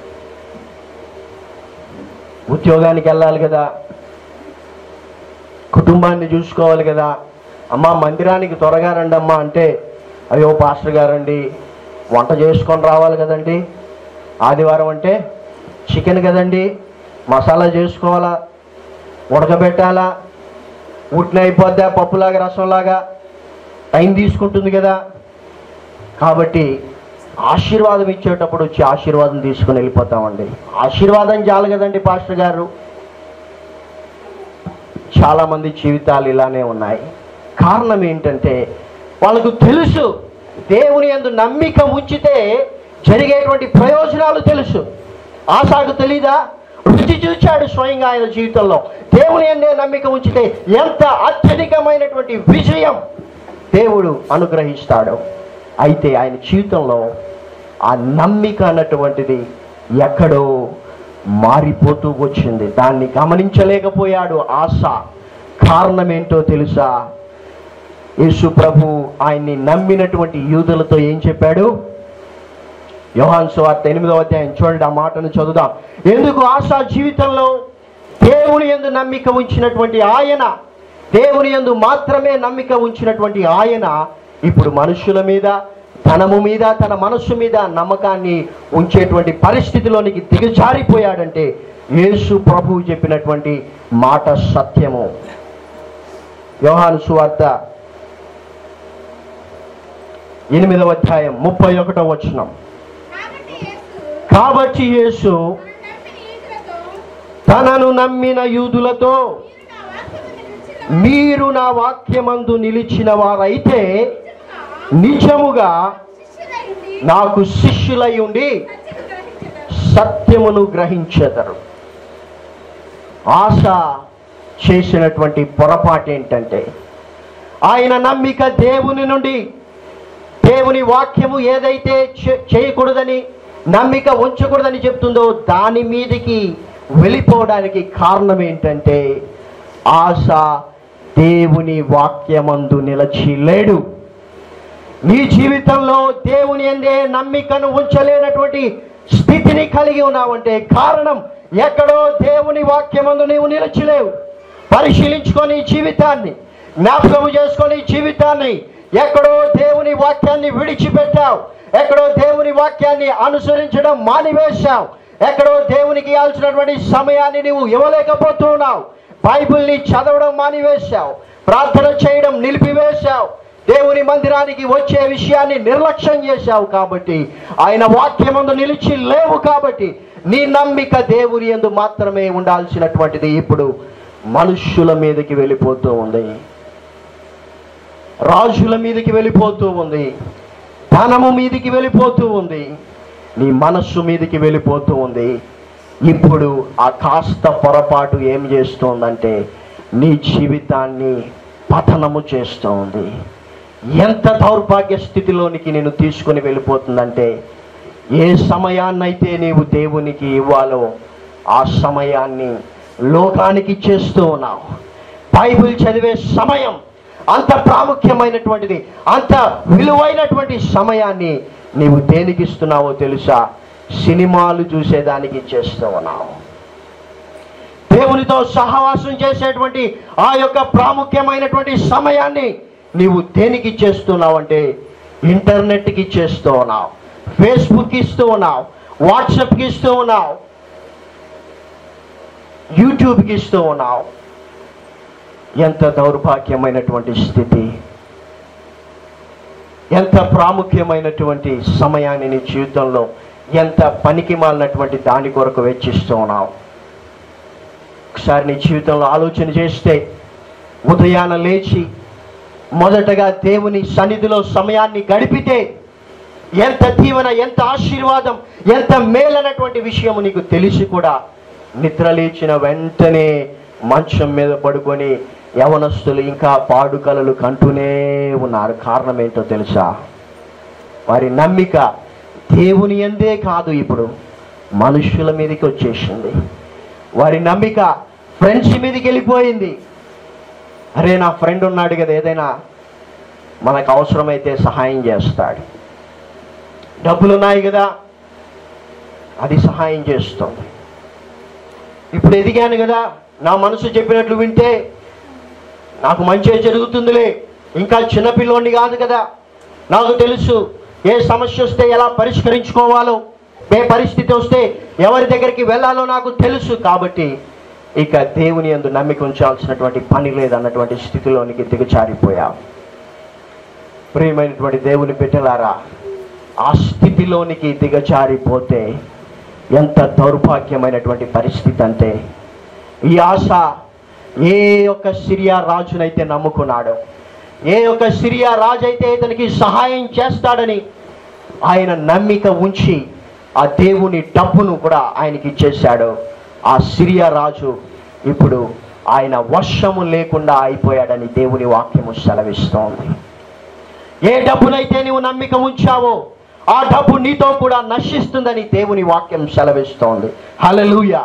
ఉద్యోగానికి వెళ్ళాలి కదా కుటుంబాన్ని చూసుకోవాలి కదా అమ్మ మందిరానికి త్వరగా రండి అమ్మా అంటే అయ్యో పాస్టర్ గారండి వంట చేసుకొని రావాలి కదండి ఆదివారం అంటే చికెన్ కదండి మసాలా చేసుకోవాలా ఉడకబెట్టాలా ఉట్టిన అయిపోద్దా పప్పులాగా రసంలాగా టైం తీసుకుంటుంది కదా కాబట్టి ఆశీర్వాదం ఇచ్చేటప్పుడు వచ్చి ఆశీర్వాదం తీసుకుని వెళ్ళిపోతామండి ఆశీర్వాదం చాలు కదండి పాస్టర్ గారు చాలామంది జీవితాలు ఇలానే ఉన్నాయి కారణం ఏంటంటే వాళ్ళకు తెలుసు దేవుని యందు నమ్మిక ఉంచితే జరిగేటువంటి ప్రయోజనాలు తెలుసు ఆశాకు తెలీదా రుచి చూచాడు స్వయంగా ఆయన జీవితంలో దేవుని అందే నమ్మిక ఉంచితే ఎంత అత్యధికమైనటువంటి విజయం దేవుడు అనుగ్రహిస్తాడు అయితే ఆయన జీవితంలో ఆ నమ్మిక అన్నటువంటిది ఎక్కడో మారిపోతూ వచ్చింది దాన్ని గమనించలేకపోయాడు ఆశ కారణం ఏంటో తెలుసా యేసు ప్రభు ఆయన్ని నమ్మినటువంటి యూదులతో ఏం చెప్పాడు యోహాన్ సువార్త ఎనిమిదవ అధ్యాయం చూడండి ఆ మాటను చదువుదాం ఎందుకు ఆశ జీవితంలో దేవుని యందు నమ్మిక ఉంచినటువంటి ఆయన దేవుని యందు మాత్రమే నమ్మిక ఉంచినటువంటి ఆయన ఇప్పుడు మనుషుల మీద ధనము మీద తన మనస్సు మీద నమ్మకాన్ని ఉంచేటువంటి పరిస్థితిలోనికి దిగజారిపోయాడంటే యేసు ప్రభువు చెప్పినటువంటి మాట సత్యము యోహాను సువార్త ఎనిమిదవ అధ్యాయం ముప్పై ఒకటో వచనం కాబట్టి యేసు కాబట్టి యేసు తనను నమ్మిన యూదులతో తనను నమ్మిన యూదులతో మీరు నా వాక్యమందు మీరు నిలిచిన నా వాక్యమందు నిలిచిన వారైతే నిజముగా నిజముగా శిష్యులైంది నాకు శిష్యులై ఉండి సత్యము సత్యమును గ్రహించెదరు. గ్రహించెదరు ఆశ చేసినటువంటి పొరపాటు ఏంటంటే ఆయన నమ్మిక దేవుని నుండి దేవుని వాక్యము ఏదైతే చే- చేయకూడదని నమ్మిక ఉంచకూడదని చెప్తుందో దాని మీదికి వెళ్ళిపోవడానికి కారణం ఏంటంటే ఆశ దేవుని వాక్యమందు నిలచి లేడు నీ జీవితంలో దేవుని అందే నమ్మికను ఉంచలేనటువంటి స్థితిని కలిగి ఉన్నావంటే కారణం ఎక్కడో దేవుని వాక్యమందు నీవు నిలచలేవు పరిశీలించుకొని జీవితాన్ని జ్ఞాపకము చేసుకొని జీవితాన్ని ఎక్కడో దేవుని వాక్యాన్ని విడిచిపెట్టావు ఎక్కడో దేవుని వాక్యాన్ని అనుసరించడం మానివేశావు ఎక్కడో దేవునికి ఇవ్వాల్సినటువంటి సమయాన్ని నీవు ఇవ్వలేకపోతున్నావు బైబిల్ని చదవడం మానివేశావు ప్రార్థన చేయడం నిలిపివేశావు దేవుని మందిరానికి వచ్చే విషయాన్ని నిర్లక్ష్యం చేశావు కాబట్టి ఆయన వాక్యమందు నిలిచి లేవు కాబట్టి నీ నమ్మిక దేవుని యందు మాత్రమే ఉండాల్సినటువంటిది ఇప్పుడు మనుష్యుల మీదకి వెళ్ళిపోతూ ఉంది రాజుల మీదకి వెళ్ళిపోతూ ఉంది ధనము మీదకి వెళ్ళిపోతూ ఉంది నీ మనస్సు మీదకి వెళ్ళిపోతూ ఉంది ఇప్పుడు ఆ కాస్త పొరపాటు ఏం చేస్తోందంటే నీ జీవితాన్ని పతనము చేస్తోంది ఎంత దౌర్భాగ్య స్థితిలోనికి నేను తీసుకొని వెళ్ళిపోతుందంటే ఏ సమయాన్నైతే నీవు దేవునికి ఇవ్వాలో ఆ సమయాన్ని లోకానికి ఇచ్చేస్తూ ఉన్నావు బైబిల్ చదివే సమయం అంత ప్రాముఖ్యమైనటువంటిది అంత విలువైనటువంటి సమయాన్ని నీవు దేనికి ఇస్తున్నావో తెలుసా సినిమాలు చూసేదానికి ఇచ్చేస్తూ ఉన్నావు దేవునితో సహవాసం చేసేటువంటి ఆ యొక్క ప్రాముఖ్యమైనటువంటి సమయాన్ని నీవు దేనికి ఇచ్చేస్తున్నావు అంటే ఇంటర్నెట్కి ఇచ్చేస్తూ ఉన్నావు ఫేస్బుక్ ఇస్తూ ఉన్నావు వాట్సాప్కి ఇస్తూ ఉన్నావు యూట్యూబ్కి ఇస్తూ ఉన్నావు ఎంత దౌర్భాగ్యమైనటువంటి స్థితి ఎంత ప్రాముఖ్యమైనటువంటి సమయాన్ని నీ జీవితంలో ఎంత పనికి మాలినటువంటి దాని కొరకు వెచ్చిస్తూ ఉన్నావు ఒకసారి నీ జీవితంలో ఆలోచన చేస్తే ఉదయాన లేచి మొదటగా దేవుని సన్నిధిలో సమయాన్ని గడిపితే ఎంత దీవెన ఎంత ఆశీర్వాదం ఎంత మేలైనటువంటి విషయం నీకు తెలిసి కూడా నిద్ర లేచిన వెంటనే మంచం మీద పడుకొని యవనస్తులు ఇంకా పాడుకలలు కంటూనే ఉన్నారు కారణం ఏంటో తెలుసా వారి నమ్మిక దేవుని ఎందే కాదు ఇప్పుడు మనుషుల మీదకి వచ్చేసింది వారి నమ్మిక ఫ్రెండ్స్ మీదకి వెళ్ళిపోయింది అరే నా ఫ్రెండ్ ఉన్నాడు కదా ఏదైనా మనకు అవసరమైతే సహాయం చేస్తాడు డబ్బులు ఉన్నాయి కదా అది సహాయం చేస్తుంది ఇప్పుడు ఎదిగాను కదా నా మనసు చెప్పినట్లు వింటే నాకు మంచిగా జరుగుతుందిలే ఇంకా చిన్నపిల్లోని కాదు కదా నాకు తెలుసు ఏ సమస్య వస్తే ఎలా పరిష్కరించుకోవాలో ఏ పరిస్థితి వస్తే ఎవరి దగ్గరికి వెళ్ళాలో నాకు తెలుసు కాబట్టి ఇక దేవుని యందు నమ్మిక ఉంచాల్సినటువంటి పని లేదన్నటువంటి స్థితిలోనికి దిగజారిపోయా ప్రియమైనటువంటి దేవుని బిడ్డలారా ఆ స్థితిలోనికి దిగజారిపోతే ఎంత దౌర్భాగ్యమైనటువంటి పరిస్థితి అంటే ఈ ఆశ ఏ యొక్క సిరియా రాజునైతే నమ్ముకున్నాడో ఏ యొక్క సిరియా రాజు అయితే ఇతనికి సహాయం చేస్తాడని ఆయన నమ్మిక ఉంచి ఆ దేవుని డబ్బును కూడా ఆయనకి ఇచ్చేశాడు ఆ సిరియా రాజు ఇప్పుడు ఆయన వర్షము లేకుండా అయిపోయాడని దేవుని వాక్యము సెలవిస్తోంది ఏ డబ్బునైతే నీవు నమ్మిక ఉంచావో ఆ డబ్బు నీతో కూడా నశిస్తుందని దేవుని వాక్యం సెలవిస్తోంది హల్లెలూయా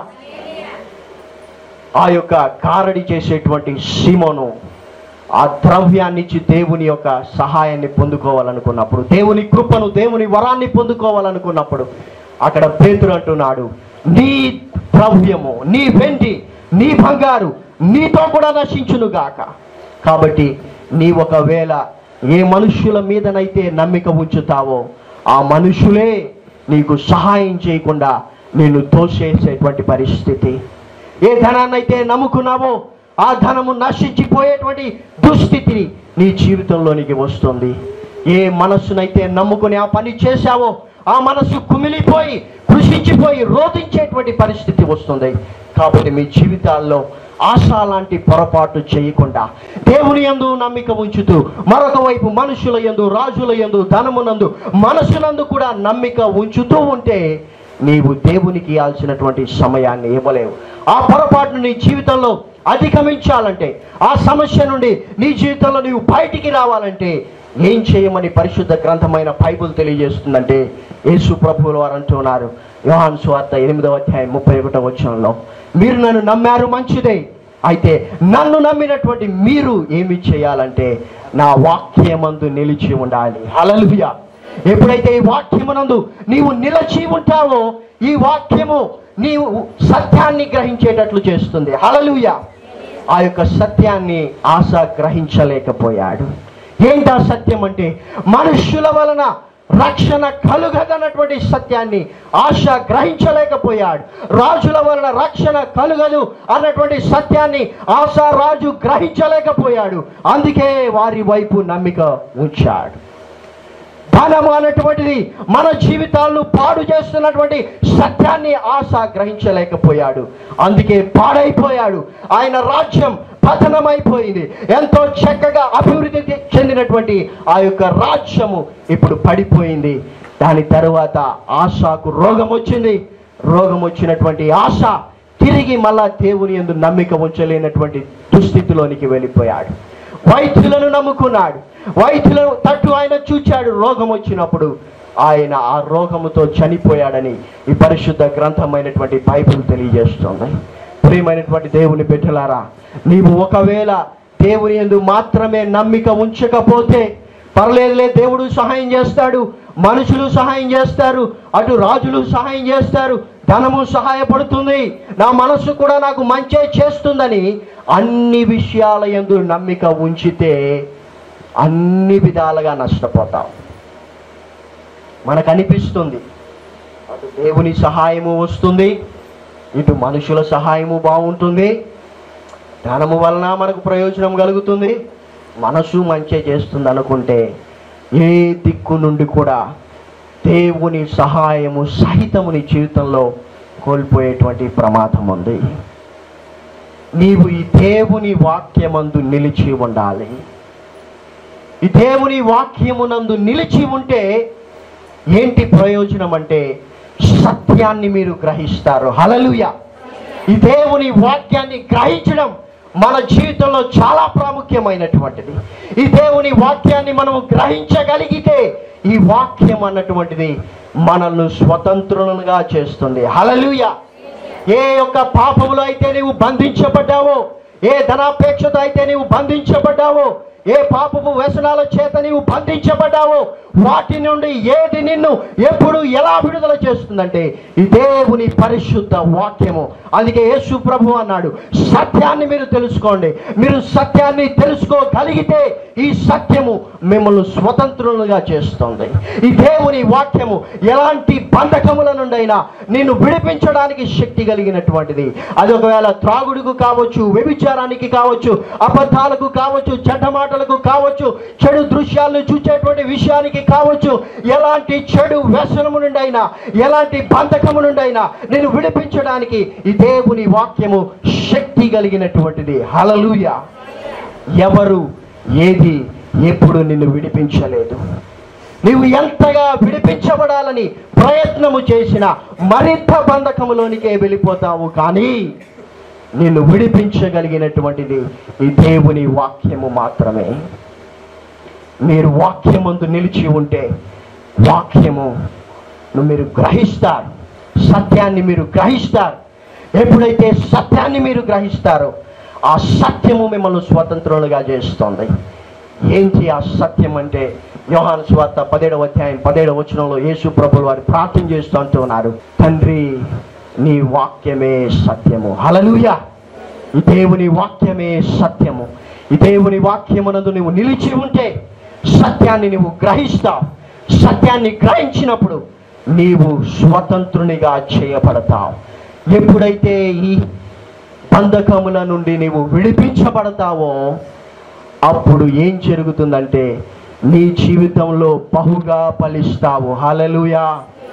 ఆ యొక్క కారడి చేసేటువంటి సీమోను ఆ ద్రవ్యాన్ని ఇచ్చి దేవుని యొక్క సహాయాన్ని పొందుకోవాలనుకున్నప్పుడు దేవుని కృపను దేవుని వరాన్ని పొందుకోవాలనుకున్నప్పుడు అక్కడ పేతురు అంటున్నాడు నీ ద్రవ్యము నీ వెండి నీ బంగారు నీతో కూడా నశించును గాక కాబట్టి నీ ఒకవేళ ఏ మనుష్యుల మీదనైతే నమ్మిక ఉంచుతావో ఆ మనుషులే నీకు సహాయం చేయకుండా నిన్ను తోసేసేటువంటి పరిస్థితి ఏ ధనాన్నైతే నమ్ముకున్నావో ఆ ధనము నశించిపోయేటువంటి దుస్థితి నీ జీవితంలోనికి వస్తుంది ఏ మనస్సునైతే నమ్ముకుని ఆ పని చేశావో ఆ మనస్సు కుమిలిపోయి కృషించిపోయి రోధించేటువంటి పరిస్థితి వస్తుంది కాబట్టి మీ జీవితాల్లో ఆశ లాంటి పొరపాటు చేయకుండా దేవుని యందు నమ్మిక ఉంచుతూ మరొక వైపు మనుషుల యందు రాజుల యందు ధనమునందు మనసునందు కూడా నమ్మిక ఉంచుతూ ఉంటే నీవు దేవునికి ఇవ్వాల్సినటువంటి సమయాన్ని ఇవ్వలేవు ఆ పొరపాటును నీ జీవితంలో అధిగమించాలంటే ఆ సమస్య నుండి నీ జీవితంలో నీవు బయటికి రావాలంటే ఏం చేయమని పరిశుద్ధ గ్రంథమైన బైబుల్ తెలియజేస్తుందంటే యేసు ప్రభువుల వారు అంటున్నారు యోహాన్ స్వార్త ఎనిమిదవ అధ్యాయం ముప్పై ఒకటో వచనంలో మీరు నన్ను నమ్మారు మంచిదే అయితే నన్ను నమ్మినటువంటి మీరు ఏమి చేయాలంటే నా వాక్యమందు నిలిచి ఉండాలి హల్లెలూయా ఎప్పుడైతే ఈ వాక్యమునందు నీవు నిలచి ఉంటావో ఈ వాక్యము నీవు సత్యాన్ని గ్రహించేటట్లు చేస్తుంది హల్లెలూయా ఆ యొక్క సత్యాన్ని ఆశ గ్రహించలేకపోయాడు ఏంటి ఆ సత్యం అంటే మనుష్యుల వలన రక్షణ కలుగదన్నటువంటి సత్యాన్ని ఆశ గ్రహించలేకపోయాడు రాజుల వలన రక్షణ కలుగదు అన్నటువంటి సత్యాన్ని ఆశ రాజు గ్రహించలేకపోయాడు అందుకే వారి వైపు నమ్మిక ఉంచాడు ధనము అన్నటువంటిది మన జీవితాలను పాడు చేస్తున్నటువంటి సత్యాన్ని ఆశ గ్రహించలేకపోయాడు అందుకే పాడైపోయాడు ఆయన రాజ్యం పతనమైపోయింది ఎంతో చక్కగా అభివృద్ధి చె- చెందినటువంటి ఆ యొక్క రాజ్యము ఇప్పుడు పడిపోయింది దాని తరువాత ఆశకు రోగం వచ్చింది రోగం వచ్చినటువంటి ఆశ తిరిగి మళ్ళా దేవుని యందు నమ్మిక ఉంచలేనటువంటి దుస్థితిలోనికి వెళ్ళిపోయాడు వైద్యులను నమ్ముకున్నాడు వైద్యులను తట్టు ఆయన చూచాడు రోగం వచ్చినప్పుడు ఆయన ఆ రోగముతో చనిపోయాడని ఈ పరిశుద్ధ గ్రంథమైనటువంటి బైబిల్ తెలియజేస్తుంది ప్రియమైనటువంటి దేవుని బిడ్డలారా నీవు ఒకవేళ దేవుని యందు మాత్రమే నమ్మిక ఉంచకపోతే పర్లేదులే దేవుడు సహాయం చేస్తాడు మనుషులు సహాయం చేస్తారు అటు రాజులు సహాయం చేస్తారు ధనము సహాయపడుతుంది నా మనసు కూడా నాకు మంచే చేస్తుందని అన్ని విషయాల యందు నమ్మిక ఉంచితే అన్ని విధాలుగా నష్టపోతాం మనకు అనిపిస్తుంది అటు దేవుని సహాయము వస్తుంది ఇటు మనుషుల సహాయము బాగుంటుంది ధనము వలన మనకు ప్రయోజనం కలుగుతుంది మనసు మంచి చేస్తుంది అనుకుంటే ఏ దిక్కు నుండి కూడా దేవుని సహాయము సహితము నీ జీవితంలో కోల్పోయేటువంటి ప్రమాదం ఉంది నీవు ఈ దేవుని వాక్యమందు నిలిచి ఉండాలి ఈ దేవుని వాక్యమునందు నిలిచి ఉంటే ఏంటి ప్రయోజనం అంటే సత్యాన్ని మీరు గ్రహిస్తారు హలలుయ ఈ దేవుని వాక్యాన్ని గ్రహించడం మన జీవితంలో చాలా ప్రాముఖ్యమైనటువంటిది ఈ దేవుని వాక్యాన్ని మనం గ్రహించగలిగితే ఈ వాక్యం అన్నటువంటిది మనల్ని స్వతంత్రులుగా చేస్తుంది హలలుయ ఏ యొక్క పాపములో అయితే నీవు బంధించబడ్డావో ఏ ధనాపేక్షతో అయితే నీవు బంధించబడ్డావో ఏ పాపపు వ్యసనాల చేత నీవు బంధించబడ్డావో వాటి నుండి ఏది నిన్ను ఎప్పుడు ఎలా విడుదల చేస్తుందంటే ఈ దేవుని పరిశుద్ధ వాక్యము అందుకే యేసు ప్రభు అన్నాడు సత్యాన్ని మీరు తెలుసుకోండి మీరు సత్యాన్ని తెలుసుకోగలిగితే ఈ సత్యము మిమ్మల్ని స్వతంత్రులుగా చేస్తుంది ఈ దేవుని వాక్యము ఎలాంటి బంధకముల నుండైనా నిన్ను విడిపించడానికి శక్తి కలిగినటువంటిది అది ఒకవేళ త్రాగుడుకు కావచ్చు వ్యభిచారానికి కావచ్చు అబద్ధాలకు కావచ్చు చెడ్డ మాటలకు కావచ్చు చెడు దృశ్యాలను చూసేటువంటి విషయానికి కావచ్చు ఎలాంటి చెడు వ్యసనము నుండైనా ఎలాంటి బంధకము నుండైనా నేను విడిపించడానికి ఈ దేవుని వాక్యము శక్తి కలిగినటువంటిది హలలుయ ఎవరు ఏది ఎప్పుడు నిన్ను విడిపించలేదు నీవు ఎంతగా విడిపించబడాలని ప్రయత్నము చేసినా మరింత బంధకములోనికే వెళ్ళిపోతావు కానీ నిన్ను విడిపించగలిగినటువంటిది ఈ దేవుని వాక్యము మాత్రమే మీరు వాక్యమందు నిలిచి ఉంటే వాక్యము ను మీరు గ్రహిస్తారు సత్యాన్ని మీరు గ్రహిస్తారు ఎప్పుడైతే సత్యాన్ని మీరు గ్రహిస్తారో ఆ సత్యము మిమ్మల్ని స్వతంత్రులుగా చేస్తుంది ఏంటి ఆ సత్యం అంటే యోహాను స్వార్త పదేడవ అధ్యాయం పదేడవ వచనంలో యేసు ప్రభులు వారు ప్రార్థన చేస్తూ అంటున్నారు తండ్రి నీ వాక్యమే సత్యము హలలుయా ఈ దేవుని వాక్యమే సత్యము ఈ దేవుని వాక్యమునందు నువ్వు నిలిచి ఉంటే సత్యాన్ని నువ్వు గ్రహిస్తావు సత్యాన్ని గ్రహించినప్పుడు నీవు స్వతంత్రునిగా చేయబడతావు ఎప్పుడైతే ఈ బంధకముల నుండి నీవు విడిపించబడతావో అప్పుడు ఏం జరుగుతుందంటే నీ జీవితంలో బహుగా ఫలిస్తావు హలలుయా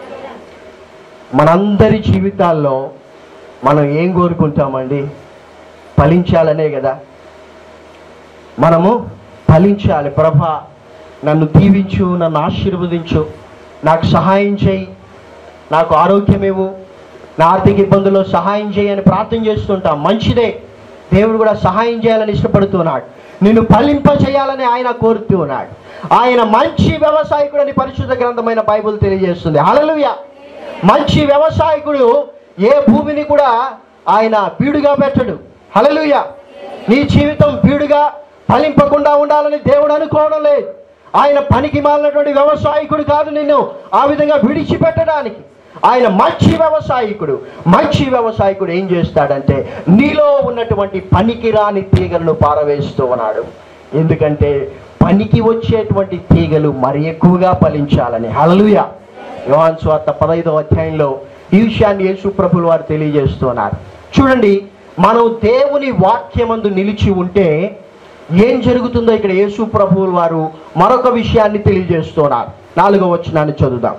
మనందరి జీవితాల్లో మనం ఏం కోరుకుంటామండి ఫలించాలనే కదా మనము ఫలించాలి ప్రభా నన్ను దీవించు నన్ను ఆశీర్వదించు నాకు సహాయం చేయి నాకు ఆరోగ్యమేవు నా ఆర్థిక ఇబ్బందుల్లో సహాయం చేయి అని ప్రార్థన చేస్తుంటాం మంచిదే దేవుడు కూడా సహాయం చేయాలని ఇష్టపడుతున్నాడు నిన్ను ఫలింప చేయాలని ఆయన కోరుతూ ఉన్నాడు ఆయన మంచి వ్యవసాయకుడు అని పరిశుద్ధ గ్రంథమైన బైబుల్ తెలియజేస్తుంది హల్లెలూయా మంచి వ్యవసాయకుడు ఏ భూమిని కూడా ఆయన బీడుగా పెట్టడు హల్లెలూయా నీ జీవితం బీడుగా ఫలింపకుండా ఉండాలని దేవుడు అనుకోవడం లేదు ఆయన పనికి మాలినటువంటి వ్యవసాయకుడు కాదు నిన్ను ఆ విధంగా విడిచిపెట్టడానికి ఆయన మంచి వ్యవసాయకుడు మంచి వ్యవసాయకుడు ఏం చేస్తాడంటే నీలో ఉన్నటువంటి పనికిరాని తీగలను పారవేస్తూ ఉన్నాడు ఎందుకంటే పనికి వచ్చేటువంటి తీగలు మరి ఎక్కువగా ఫలించాలని హల్లెలూయా యోహాన్ స్వార్త పదైదవ అధ్యాయంలో ఈ విషయాన్ని యేసు ప్రభులు వారు తెలియజేస్తున్నారు చూడండి మనం దేవుని వాక్యమందు నిలిచి ఉంటే ఏం జరుగుతుందో ఇక్కడ యేసు ప్రభువులు వారు మరొక విషయాన్ని తెలియజేస్తున్నారు నాలుగో వచనాన్ని చదువుదాం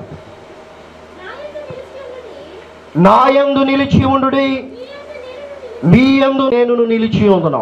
నాయందు నిలిచి ఉండు మీ యందు నేను నిలిచి ఉందును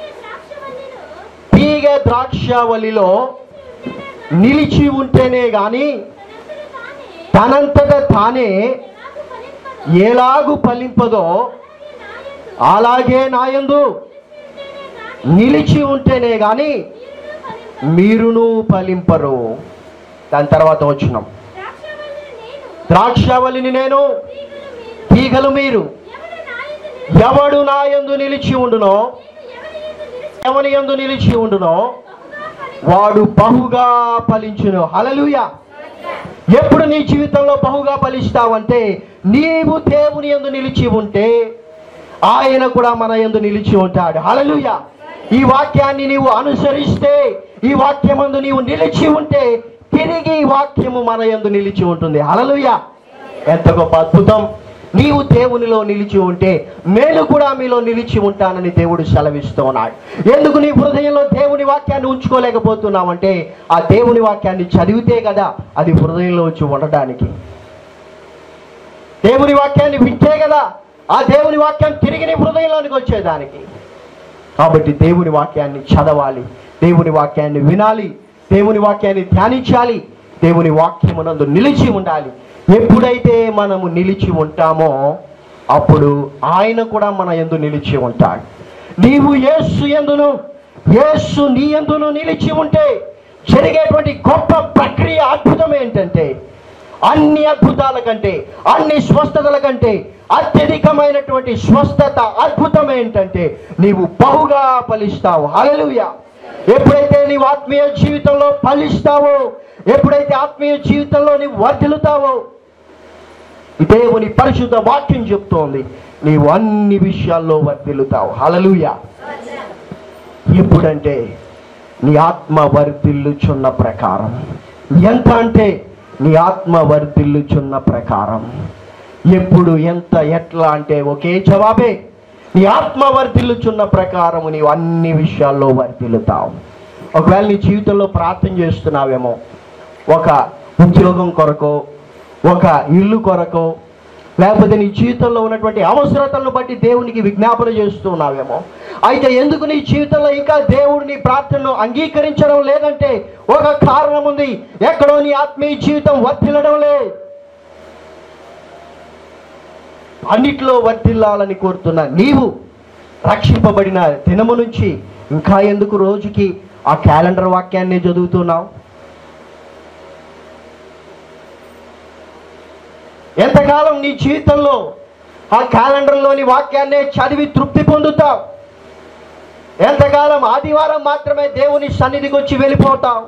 తీగ ద్రాక్షవల్లిలో నిలిచి ఉంటేనే గాని తనంతట తానే ఎలాగు ఫలింపదో అలాగే నాయందు నిలిచి ఉంటేనే గాని మీరును ఫలింపరు దాని తర్వాత వచ్చినాం ద్రాక్షవల్లిని నేను తీగలు మీరు ఎవడు నా యందు నిలిచి ఉండునో ఎవని యందు నిలిచి ఉండునో వాడు బహుగా ఫలించును హలలుయ ఎప్పుడు నీ జీవితంలో బహుగా ఫలిస్తావంటే నీవు దేవుని యందు నిలిచి ఉంటే ఆయన కూడా మన యందు నిలిచి ఉంటాడు హల్లెలూయ ఈ వాక్యాన్ని నీవు అనుసరిస్తే ఈ వాక్యమందు నీవు నిలిచి ఉంటే తిరిగి ఈ వాక్యము మన యందు నిలిచి ఉంటుంది హల్లెలూయ ఎంత గొప్ప అద్భుతం నీవు దేవునిలో నిలిచి ఉంటే నేను కూడా మీలో నిలిచి ఉంటానని దేవుడు సెలవిస్తూ ఉన్నాడు ఎందుకు నీ హృదయంలో దేవుని వాక్యాన్ని ఉంచుకోలేకపోతున్నావంటే ఆ దేవుని వాక్యాన్ని చదివితే కదా అది హృదయంలో వచ్చి ఉండడానికి దేవుని వాక్యాన్ని వింటే కదా ఆ దేవుని వాక్యం తిరిగి నీ హృదయంలోనికి వచ్చేదానికి కాబట్టి దేవుని వాక్యాన్ని చదవాలి దేవుని వాక్యాన్ని వినాలి దేవుని వాక్యాన్ని ధ్యానించాలి దేవుని వాక్యమునందు నిలిచి ఉండాలి ఎప్పుడైతే మనము నిలిచి ఉంటామో అప్పుడు ఆయన కూడా మన యందు నిలిచి ఉంటాడు నీవు యేసు ఎందును యేసు నీ ఎందును నిలిచి ఉంటే జరిగేటువంటి గొప్ప ప్రక్రియ అద్భుతం ఏంటంటే అన్ని అద్భుతాల కంటే అన్ని స్వస్థతల కంటే అత్యధికమైనటువంటి స్వస్థత అద్భుతం ఏంటంటే నీవు బహుగా ఫలిస్తావు హల్లెలూయా ఎప్పుడైతే నీవు ఆత్మీయ జీవితంలో ఫలిస్తావో ఎప్పుడైతే ఆత్మీయ జీవితంలో నీవు వర్ధిల్లుతావో దేవుని పరిశుద్ధ వాక్యం చెప్తోంది నీవు అన్ని విషయాల్లో వర్ధిల్లుతావు హల్లెలూయా ఎప్పుడంటే నీ ఆత్మ వర్ధిల్లుచున్న ప్రకారం ఎంత అంటే నీ ఆత్మ వర్ధిల్లుచున్న ప్రకారం ఎప్పుడు ఎంత ఎట్లా అంటే ఒకే జవాబే నీ ఆత్మ వర్ధిల్లుచున్న ప్రకారము నీవు అన్ని విషయాల్లో వర్ధిల్లుతావు ఒకవేళ నీ జీవితంలో ప్రార్థన చేస్తున్నావేమో ఒక ఉద్యోగం కొరకు ఒక ఇల్లు కొరకు లేకపోతే నీ జీవితంలో ఉన్నటువంటి అవసరతలను బట్టి దేవునికి విజ్ఞాపన చేస్తున్నావేమో అయితే ఎందుకు నీ జీవితంలో ఇంకా దేవుడు నీ ప్రార్థనను అంగీకరించడం లేదంటే ఒక కారణం ఉంది ఎక్కడో నీ ఆత్మీయ జీవితం వర్ధిల్లడం లేదు అన్నిట్లో వర్ధిల్లాలని కోరుతున్న నీవు రక్షింపబడిన దినము నుంచి ఇంకా ఎందుకు రోజుకి ఆ క్యాలెండర్ వాక్యాన్ని చదువుతున్నావు ఎంతకాలం నీ జీవితంలో ఆ క్యాలెండర్లోని వాక్యాన్నే చదివి తృప్తి పొందుతావు ఎంతకాలం ఆదివారం మాత్రమే దేవుని సన్నిధికి వచ్చి వెళ్ళిపోతావు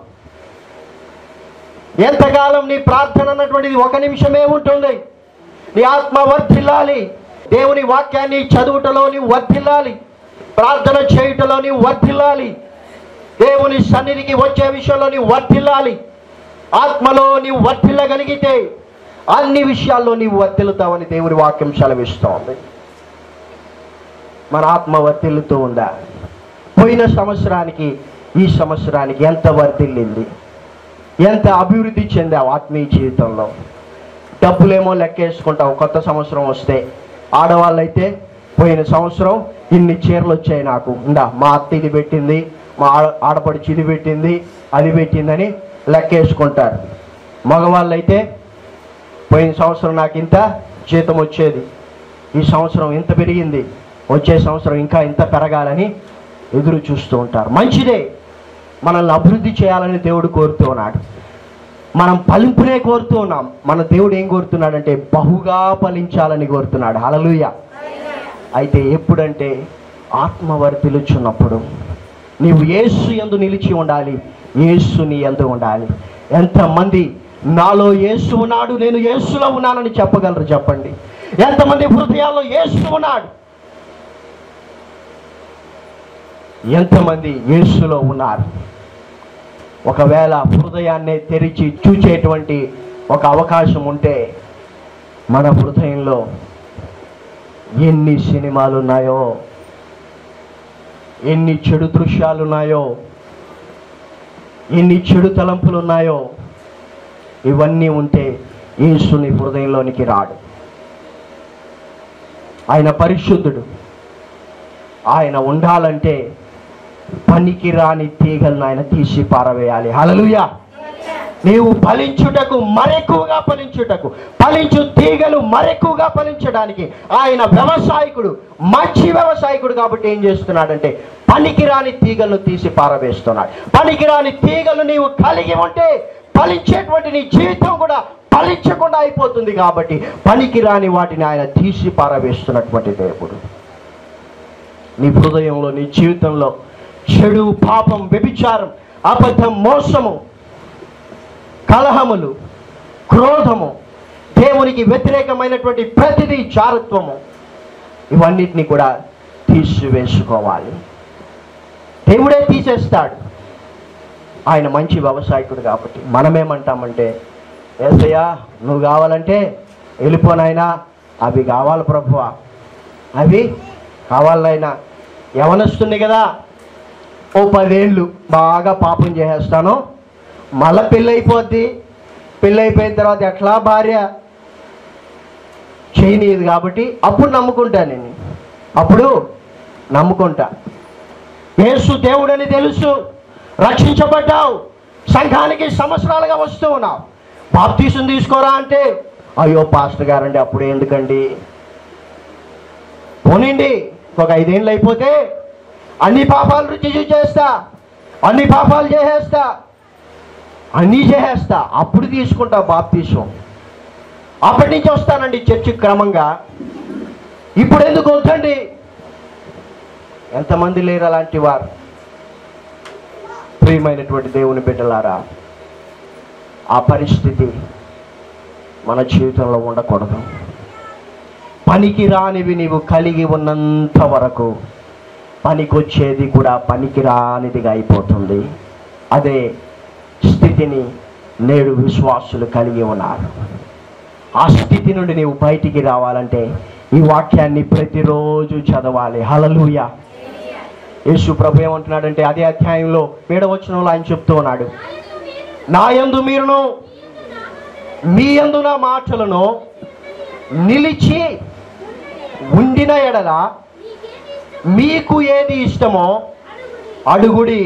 ఎంతకాలం నీ ప్రార్థన అన్నటువంటిది ఒక నిమిషమే ఉంటుంది నీ ఆత్మ వర్ధిల్లాలి దేవుని వాక్యాన్ని చదువుటలో నీవు వర్ధిల్లాలి ప్రార్థన చేయుటలో నీవు వర్ధిల్లాలి దేవుని సన్నిధికి వచ్చే విషయంలో నీవు వర్ధిల్లాలి ఆత్మలో నీవు వర్ధిల్లగలిగితే అన్ని విషయాల్లో నీవు వర్ధిల్లుతావని దేవుని వాక్యం సెలవిస్తోంది మన ఆత్మ వర్ధిల్లుతూ ఉందా పోయిన సంవత్సరానికి ఈ సంవత్సరానికి ఎంత వర్ధిల్లింది ఎంత అభివృద్ధి చెందావు ఆత్మీయ జీవితంలో డబ్బులేమో లెక్కేసుకుంటావు కొత్త సంవత్సరం వస్తే ఆడవాళ్ళైతే పోయిన సంవత్సరం ఇన్ని చీరలు వచ్చాయి నాకు ఇందా మా అత్త ఇది పెట్టింది మా ఆడ- ఆడపడిచి ఇది పెట్టింది అది పెట్టిందని లెక్కేసుకుంటారు మగవాళ్ళైతే పోయిన సంవత్సరం నాకు ఇంత జీతం వచ్చేది ఈ సంవత్సరం ఇంత పెరిగింది వచ్చే సంవత్సరం ఇంకా ఇంత పెరగాలని ఎదురు చూస్తూ ఉంటారు మంచిదే మనల్ని అభివృద్ధి చేయాలని దేవుడు కోరుతూ ఉన్నాడు మనం ఫలింపునే కోరుతూ ఉన్నాం మన దేవుడు ఏం కోరుతున్నాడంటే బహుగా ఫలించాలని కోరుతున్నాడు హలలుయ అయితే ఎప్పుడంటే ఆత్మవర్తిలుచున్నప్పుడు నీవు యేసు ఎందు నిలిచి ఉండాలి యేసు నీ ఎందు ఉండాలి ఎంతమంది నాలో యేసు ఉన్నాడు నేను యేసులో ఉన్నానని చెప్పగలరు చెప్పండి ఎంతమంది హృదయాల్లో యేసు ఉన్నాడు ఎంతమంది యేసులో ఉన్నారు ఒకవేళ హృదయాన్నే తెరిచి చూచేటువంటి ఒక అవకాశం ఉంటే మన హృదయంలో ఎన్ని సినిమాలు ఉన్నాయో ఎన్ని చెడు దృశ్యాలు ఉన్నాయో ఎన్ని చెడు తలంపులు ఉన్నాయో ఇవన్నీ ఉంటే యేసుని హృదయంలోనికి రాడు ఆయన పరిశుద్ధుడు ఆయన ఉండాలంటే పనికి రాని తీగలను ఆయన తీసి పారవేయాలి హలలుయా నీవు ఫలించుటకు మరెక్కువగా ఫలించుటకు ఫలించు తీగలు మరెక్కువగా ఫలించడానికి ఆయన వ్యవసాయకుడు మంచి వ్యవసాయకుడు కాబట్టి ఏం చేస్తున్నాడంటే పనికిరాని తీగలను తీసి పారవేస్తున్నాడు పనికిరాని తీగలు నీవు కలిగి ఉంటే ఫలించేటువంటి నీ జీవితం కూడా ఫలించకుండా అయిపోతుంది కాబట్టి పనికిరాని వాటిని ఆయన తీసి పారవేస్తున్నటువంటి దేవుడు నీ హృదయంలో నీ జీవితంలో చెడు పాపం వ్యభిచారం అబద్ధం మోసము కలహములు క్రోధము దేవునికి వ్యతిరేకమైనటువంటి ప్రతిదీ చారుత్వము ఇవన్నిటిని కూడా తీసివేసుకోవాలి దేవుడే తీసేస్తాడు ఆయన మంచి వ్యవసాయకుడు కాబట్టి మనమేమంటామంటే ఏసయ్యా నువ్వు కావాలంటే వెళ్ళిపోనైనా అవి కావాలి ప్రభువా అవి కావాలైనా యవనస్తుంది కదా ఓ పదేళ్ళు బాగా పాపం చేసేస్తాను మళ్ళా పెళ్ళి అయిపోద్ది పెళ్ళి అయిపోయిన తర్వాత ఎట్లా భార్య చేయనీయదు కాబట్టి అప్పుడు నమ్ముకుంటా నేను అప్పుడు నమ్ముకుంటా యేసు దేవుడని తెలుసు రక్షించబడ్డావు సంఘానికి సంవత్సరాలుగా వస్తూ ఉన్నావు బాప్తీసం తీసుకోరా అంటే అయ్యో పాస్టర్ గారండి అప్పుడు ఎందుకండి పోనండి ఒక ఐదేళ్ళు అయిపోతే అన్ని పాపాలు రుచి చేస్తా అన్ని పాపాలు చేసేస్తా అన్నీ చేసేస్తా అప్పుడు తీసుకుంటా బాప్తీసం అప్పటి నుంచి వస్తానండి చర్చి క్రమంగా ఇప్పుడు ఎందుకు వద్దండి ఎంతమంది లేరు అలాంటి వారు ప్రియమైనటువంటి దేవుని బిడ్డలారా ఆ పరిస్థితి మన జీవితంలో ఉండకూడదు పనికి రానివి నీవు కలిగి ఉన్నంత వరకు పనికొచ్చేది కూడా పనికి రానిదిగా అయిపోతుంది అదే స్థితిని నేడు విశ్వాసులు కలిగి ఉన్నారు ఆ స్థితి నుండి నీవు బయటికి రావాలంటే ఈ వాక్యాన్ని ప్రతిరోజు చదవాలి హలలుయ యేసు ప్రభు ఏమంటున్నాడంటే అదే అధ్యాయంలో ఏడవచనంలో ఆయన చెప్తూ ఉన్నాడు నా యందు మీరును మీ యందు నా మాటలను నిలిచి ఉండిన ఎడల మీకు ఏది ఇష్టమో అడుగుడి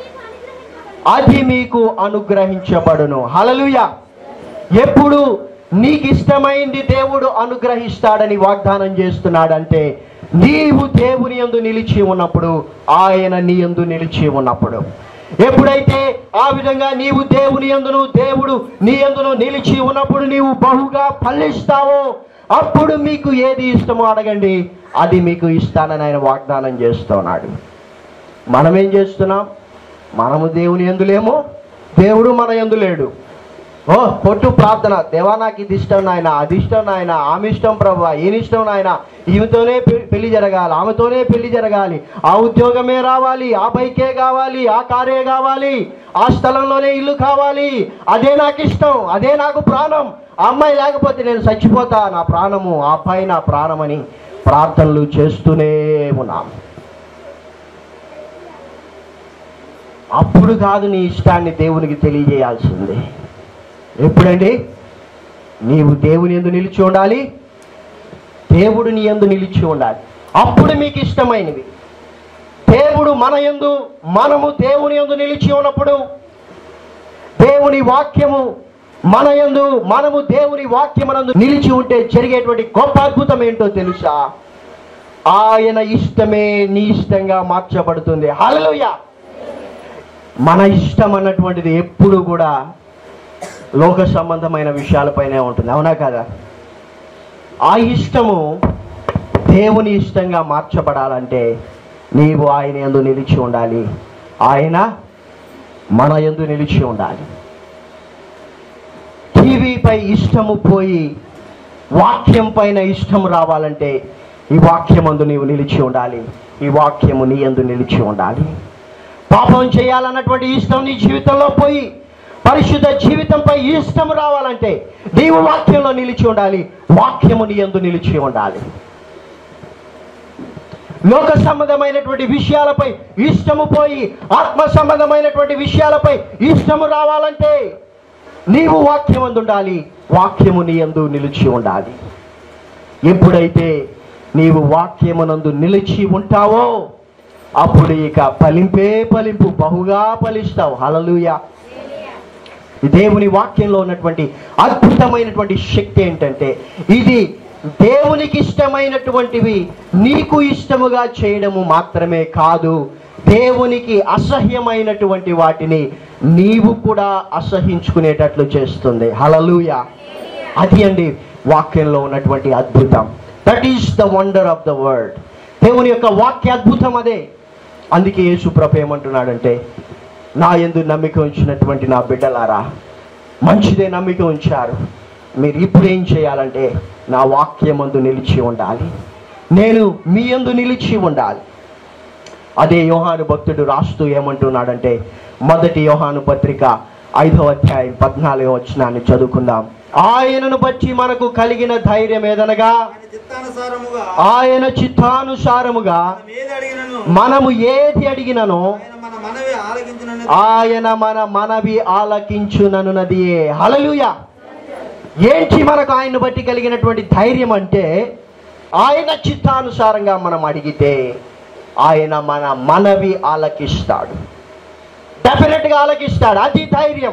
అది మీకు అనుగ్రహించబడును హలలుయ ఎప్పుడు నీకు ఇష్టమైంది దేవుడు అనుగ్రహిస్తాడని వాగ్దానం చేస్తున్నాడంటే నీవు దేవుని యందు నిలిచి ఉన్నప్పుడు ఆయన నీ యందు నిలిచి ఉన్నప్పుడు ఎప్పుడైతే ఆ విధంగా నీవు దేవుని యందును దేవుడు నీ యందును నిలిచి ఉన్నప్పుడు నీవు బహుగా ఫలిస్తావో అప్పుడు మీకు ఏది ఇష్టమో అడగండి అది మీకు ఇస్తానని ఆయన వాగ్దానం చేస్తున్నాడు మనం ఏం చేస్తున్నాం మనము దేవుని ఎందులేమో దేవుడు మన ఎందు లేడు ఓ కొట్టు ప్రార్థన దేవా నాకు ఇది ఇష్టం నాయన అది ఇష్టం నాయన ఆమె ఇష్టం ప్రభు ఈయన ఇష్టం నాయన ఈమెతోనే పె- పెళ్లి జరగాలి ఆమెతోనే పెళ్లి జరగాలి ఆ ఉద్యోగమే రావాలి ఆ బైకే కావాలి ఆ కారే కావాలి ఆ స్థలంలోనే ఇల్లు కావాలి అదే నాకు ఇష్టం అదే నాకు ప్రాణం ఆ అమ్మాయి లేకపోతే నేను చచ్చిపోతా నా ప్రాణము ఆ అబ్బాయి నా ప్రాణమని ప్రార్థనలు చేస్తూనే ఉన్నాం అప్పుడు కాదు నీ ఇష్టాన్ని దేవునికి తెలియజేయాల్సింది ఎప్పుడండి నీవు దేవుని ఎందు నిలిచి ఉండాలి దేవుడు నీ ఎందు నిలిచి ఉండాలి అప్పుడు మీకు ఇష్టమైనవి దేవుడు మన యందు మనము దేవుని యందు నిలిచి ఉన్నప్పుడు దేవుని వాక్యము మన యందు మనము దేవుని వాక్యమునందు నిలిచి ఉంటే జరిగేటువంటి గొప్ప అద్భుతం ఏంటో తెలుసా ఆయన ఇష్టమే నీ ఇష్టంగా మార్చబడుతుంది హల్లెలూయా మన ఇష్టం అన్నటువంటిది ఎప్పుడు కూడా లోక సంబంధమైన విషయాలపైనే ఉంటుంది అవునా కదా ఆ ఇష్టము దేవుని ఇష్టంగా మార్చబడాలంటే నీవు ఆయన ఎందు నిలిచి ఉండాలి ఆయన మన ఎందు నిలిచి ఉండాలి టీవీపై ఇష్టము పోయి వాక్యం పైన ఇష్టం రావాలంటే ఈ వాక్యమందు నీవు నిలిచి ఉండాలి ఈ వాక్యము నీ ఎందు నిలిచి ఉండాలి పాపం చేయాలన్నటువంటి ఇష్టం నీ జీవితంలో పోయి పరిశుద్ధ జీవితంపై ఇష్టం రావాలంటే నీవు వాక్యంలో నిలిచి ఉండాలి వాక్యము నీ యందు నిలిచి ఉండాలి లోక సంబంధమైనటువంటి విషయాలపై ఇష్టము పోయి ఆత్మ సంబంధమైనటువంటి విషయాలపై ఇష్టము రావాలంటే నీవు వాక్యమందు ఉండాలి వాక్యము నీ యందు నిలిచి ఉండాలి ఎప్పుడైతే నీవు వాక్యమునందు నిలిచి ఉంటావో అప్పుడు ఇక ఫలింపే ఫలింపు బహుగా ఫలిస్తావు హలలుయ దేవుని వాక్యంలో ఉన్నటువంటి అద్భుతమైనటువంటి శక్తి ఏంటంటే ఇది దేవునికి ఇష్టమైనటువంటివి నీకు ఇష్టముగా చేయడము మాత్రమే కాదు దేవునికి అసహ్యమైనటువంటి వాటిని నీవు కూడా అసహించుకునేటట్లు చేస్తుంది హలలుయ అది అండి వాక్యంలో ఉన్నటువంటి అద్భుతం that is the wonder of the world దేవుని యొక్క వాక్య అద్భుతం అదే అందుకే యేసు ప్రభు ఏమంటున్నాడంటే నా ఎందు నమ్మిక ఉంచినటువంటి నా బిడ్డలారా మంచిదే నమ్మిక ఉంచారు మీరు ఇప్పుడు ఏం చేయాలంటే నా వాక్యమందు నిలిచి ఉండాలి నేను మీ యందు నిలిచి ఉండాలి అదే యోహాను భక్తుడు రాస్తూ ఏమంటున్నాడంటే మొదటి యోహాను పత్రిక ఐదవ అధ్యాయం పద్నాలుగో వచనాన్ని చదువుకుందాం ఆయనను బట్టి మనకు కలిగిన ధైర్యం ఏదనగా ఆయన చిత్తానుసారముగా ఆయన చిత్తానుసారముగా మనం ఏది అడిగినను మనము ఏది అడిగిననో ఆయన మన మనవి ఆలకించునని ఆయన మన మనవి ఆలకించుననున్నది హలలుయ ఏంటి మనకు ఆయన్ని బట్టి కలిగినటువంటి ధైర్యం అంటే ఆయన చిత్తానుసారంగా మనం అడిగితే ఆయన మన మనవి ఆలకిస్తాడు డెఫినెట్గా ఆలకిస్తాడు అది ధైర్యం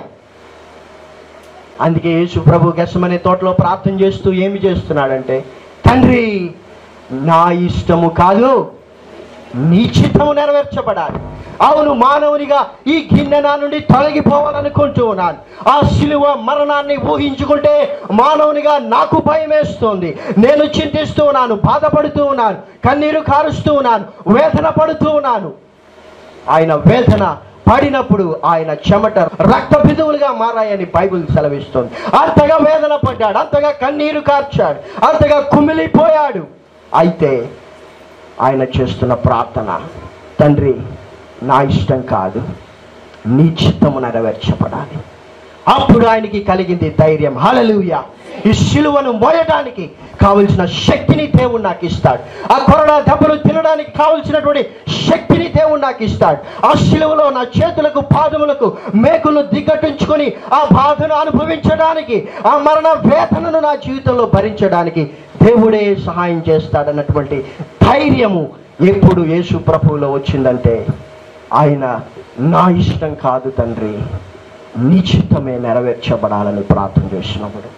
అందుకే యేసు ప్రభు గెసమనే తోటలో ప్రార్థన చేస్తూ ఏమి చేస్తున్నాడంటే తండ్రి నా ఇష్టము కాదు నీ చిత్తము నెరవేర్చబడాలి అవును మానవునిగా ఈ గిన్నె నా నుండి తొలగిపోవాలనుకుంటూ ఉన్నాను ఆ శిలువ మరణాన్ని ఊహించుకుంటే మానవునిగా నాకు భయం వేస్తుంది నేను చింతిస్తూ ఉన్నాను బాధపడుతూ ఉన్నాను కన్నీరు కారుస్తూ ఉన్నాను వేదన పడుతూ ఉన్నాను ఆయన వేదన పడినప్పుడు ఆయన చెమట రక్త బిదువులుగా మారాయని బైబిల్ సెలవిస్తుంది అంతగా వేదన పడ్డాడు అంతగా కన్నీరు కార్చాడు అంతగా కుమిలిపోయాడు అయితే ఆయన చేస్తున్న ప్రార్థన తండ్రి నా ఇష్టం కాదు నీ చిత్తము నెరవేర్చబడాలి అప్పుడు ఆయనకి కలిగింది ధైర్యం హలలుయ ఈ శిలువను మోయడానికి కావలసిన శక్తిని దేవుడు నాకు ఇస్తాడు ఆ కొరడా దెబ్బలు తినడానికి కావలసినటువంటి శక్తిని దేవుడు నాకు ఇస్తాడు ఆ శిలువలో నా చేతులకు పాదములకు మేకులు దిగ్గట్టించుకొని ఆ బాధను అనుభవించడానికి ఆ మరణ వేదనను నా జీవితంలో భరించడానికి దేవుడే సహాయం చేస్తాడన్నటువంటి ధైర్యము ఎప్పుడు యేసు ప్రభువులో వచ్చిందంటే ఆయన నా ఇష్టం కాదు తండ్రి నీ చిత్తమే నెరవేర్చబడాలని ప్రార్థన చేసినప్పుడు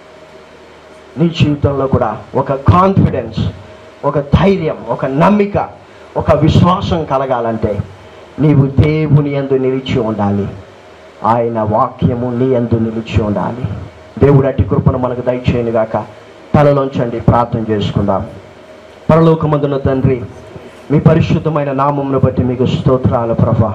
నీ జీవితంలో కూడా ఒక కాన్ఫిడెన్స్ ఒక ధైర్యం ఒక నమ్మిక ఒక విశ్వాసం కలగాలంటే నీవు దేవుని యందు నిలిచి ఉండాలి ఆయన వాక్యము నీ యందు నిలిచి ఉండాలి దేవుడు అట్టి కృపను మనకు దయచేయను గాక తలలోంచండి ప్రార్థన చేసుకుందాం పరలోకమందున తండ్రి మీ పరిశుద్ధమైన నామమును బట్టి మీకు స్తోత్రాలు ప్రభా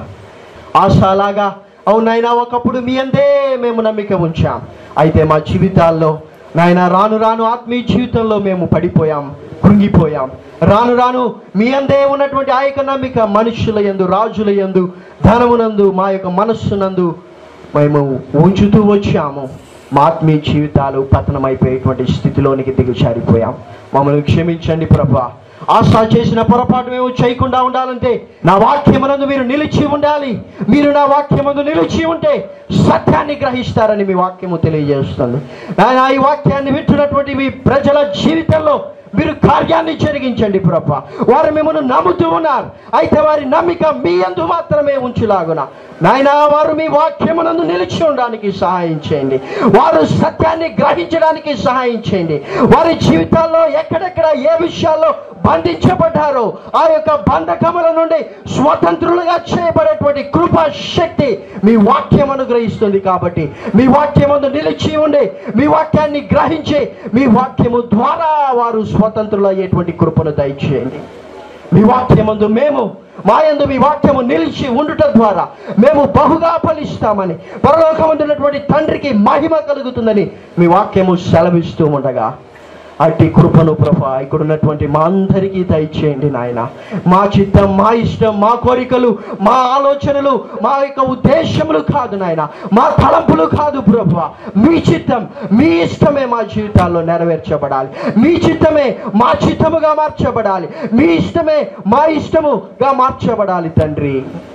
ఆశలాగా అవునైనా ఒకప్పుడు మీ అందే మేము నమ్మిక ఉంచాం అయితే మా జీవితాల్లో నాయన రాను రాను ఆత్మీయ జీవితంలో మేము పడిపోయాం కృంగిపోయాం రాను రాను మీ అందే ఉన్నటువంటి ఆ యొక్క నమ్మిక మనుషుల యందు రాజుల యందు ధనమునందు మా యొక్క మనస్సునందు మేము ఉంచుతూ వచ్చాము మా ఆత్మీయ జీవితాలు పతనమైపోయేటువంటి స్థితిలోనికి దిగజారిపోయాం మమ్మల్ని క్షమించండి ప్రభా ఆశ చేసిన పొరపాటు మేము చేయకుండా ఉండాలంటే నా వాక్యమునందు మీరు నిలిచి ఉండాలి మీరు నా వాక్యమందు నిలిచి ఉంటే సత్యాన్ని గ్రహిస్తారని మీ వాక్యము తెలియజేస్తుంది నాయన ఈ వాక్యాన్ని వింటున్నటువంటి మీ ప్రజల జీవితంలో మీరు కార్యాన్ని జరిగించండి ప్రభా వారు మిమ్మల్ని నమ్ముతూ ఉన్నారు అయితే వారి నమ్మిక మీ అందు మాత్రమే ఉంచులాగున నాయనా వారు మీ వాక్యమునందు నిలిచి ఉండడానికి సహాయం చేయండి వారు సత్యాన్ని గ్రహించడానికి సహాయం చేయండి వారి జీవితాల్లో ఎక్కడెక్కడ ఏ విషయాల్లో బంధించబడ్డారో ఆ యొక్క బంధకముల నుండి స్వతంత్రులుగా చేయబడేటువంటి కృపా శక్తి మీ వాక్యం అనుగ్రహిస్తుంది కాబట్టి మీ వాక్యమందు నిలిచి ఉండి మీ వాక్యాన్ని గ్రహించి మీ వాక్యము ద్వారా వారు స్వతంత్రులు అయ్యేటువంటి కృపను దయచేయండి మీ వాక్యమందు మేము మాయందు మీ వాక్యము నిలిచి ఉండుట ద్వారా మేము బహుగా ఫలిస్తామని పరలోకమందున్నటువంటి తండ్రికి మహిమ కలుగుతుందని మీ వాక్యము సెలవిస్తూ ఉండగా అట్టి కృపను ప్రభా ఇక్కడ ఉన్నటువంటి మా అందరికీ దయచేయండి నాయన మా చిత్తం మా ఇష్టం మా కోరికలు మా ఆలోచనలు మా యొక్క ఉద్దేశములు కాదు నాయన మా తలంపులు కాదు ప్రభా మీ చిత్తం మీ ఇష్టమే మా జీవితాల్లో నెరవేర్చబడాలి మీ చిత్తమే మా చిత్తముగా మార్చబడాలి మీ ఇష్టమే మా ఇష్టముగా మార్చబడాలి తండ్రి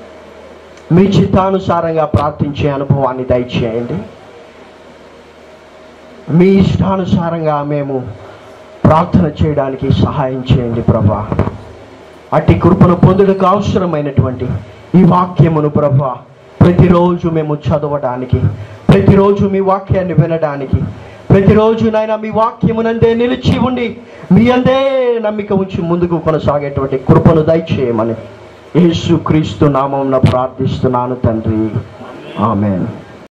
మీ చిత్తానుసారంగా ప్రార్థించే అనుభవాన్ని దయచేయండి మీ ఇష్టానుసారంగా మేము ప్రార్థన చేయడానికి సహాయం చేయండి ప్రభా అట్టి కృపను పొందుటకు అవసరమైనటువంటి ఈ వాక్యమును ప్రభా ప్రతిరోజు మేము చదవడానికి ప్రతిరోజు మీ వాక్యాన్ని వినడానికి ప్రతిరోజు నాయన మీ వాక్యమునందే నిలిచి ఉండి మీ అందే నమ్మిక ఉంచి ముందుకు కొనసాగేటువంటి కృపను దయచేయమని యేసు క్రీస్తు నామం ప్రార్థిస్తున్నాను తండ్రి ఆమెన్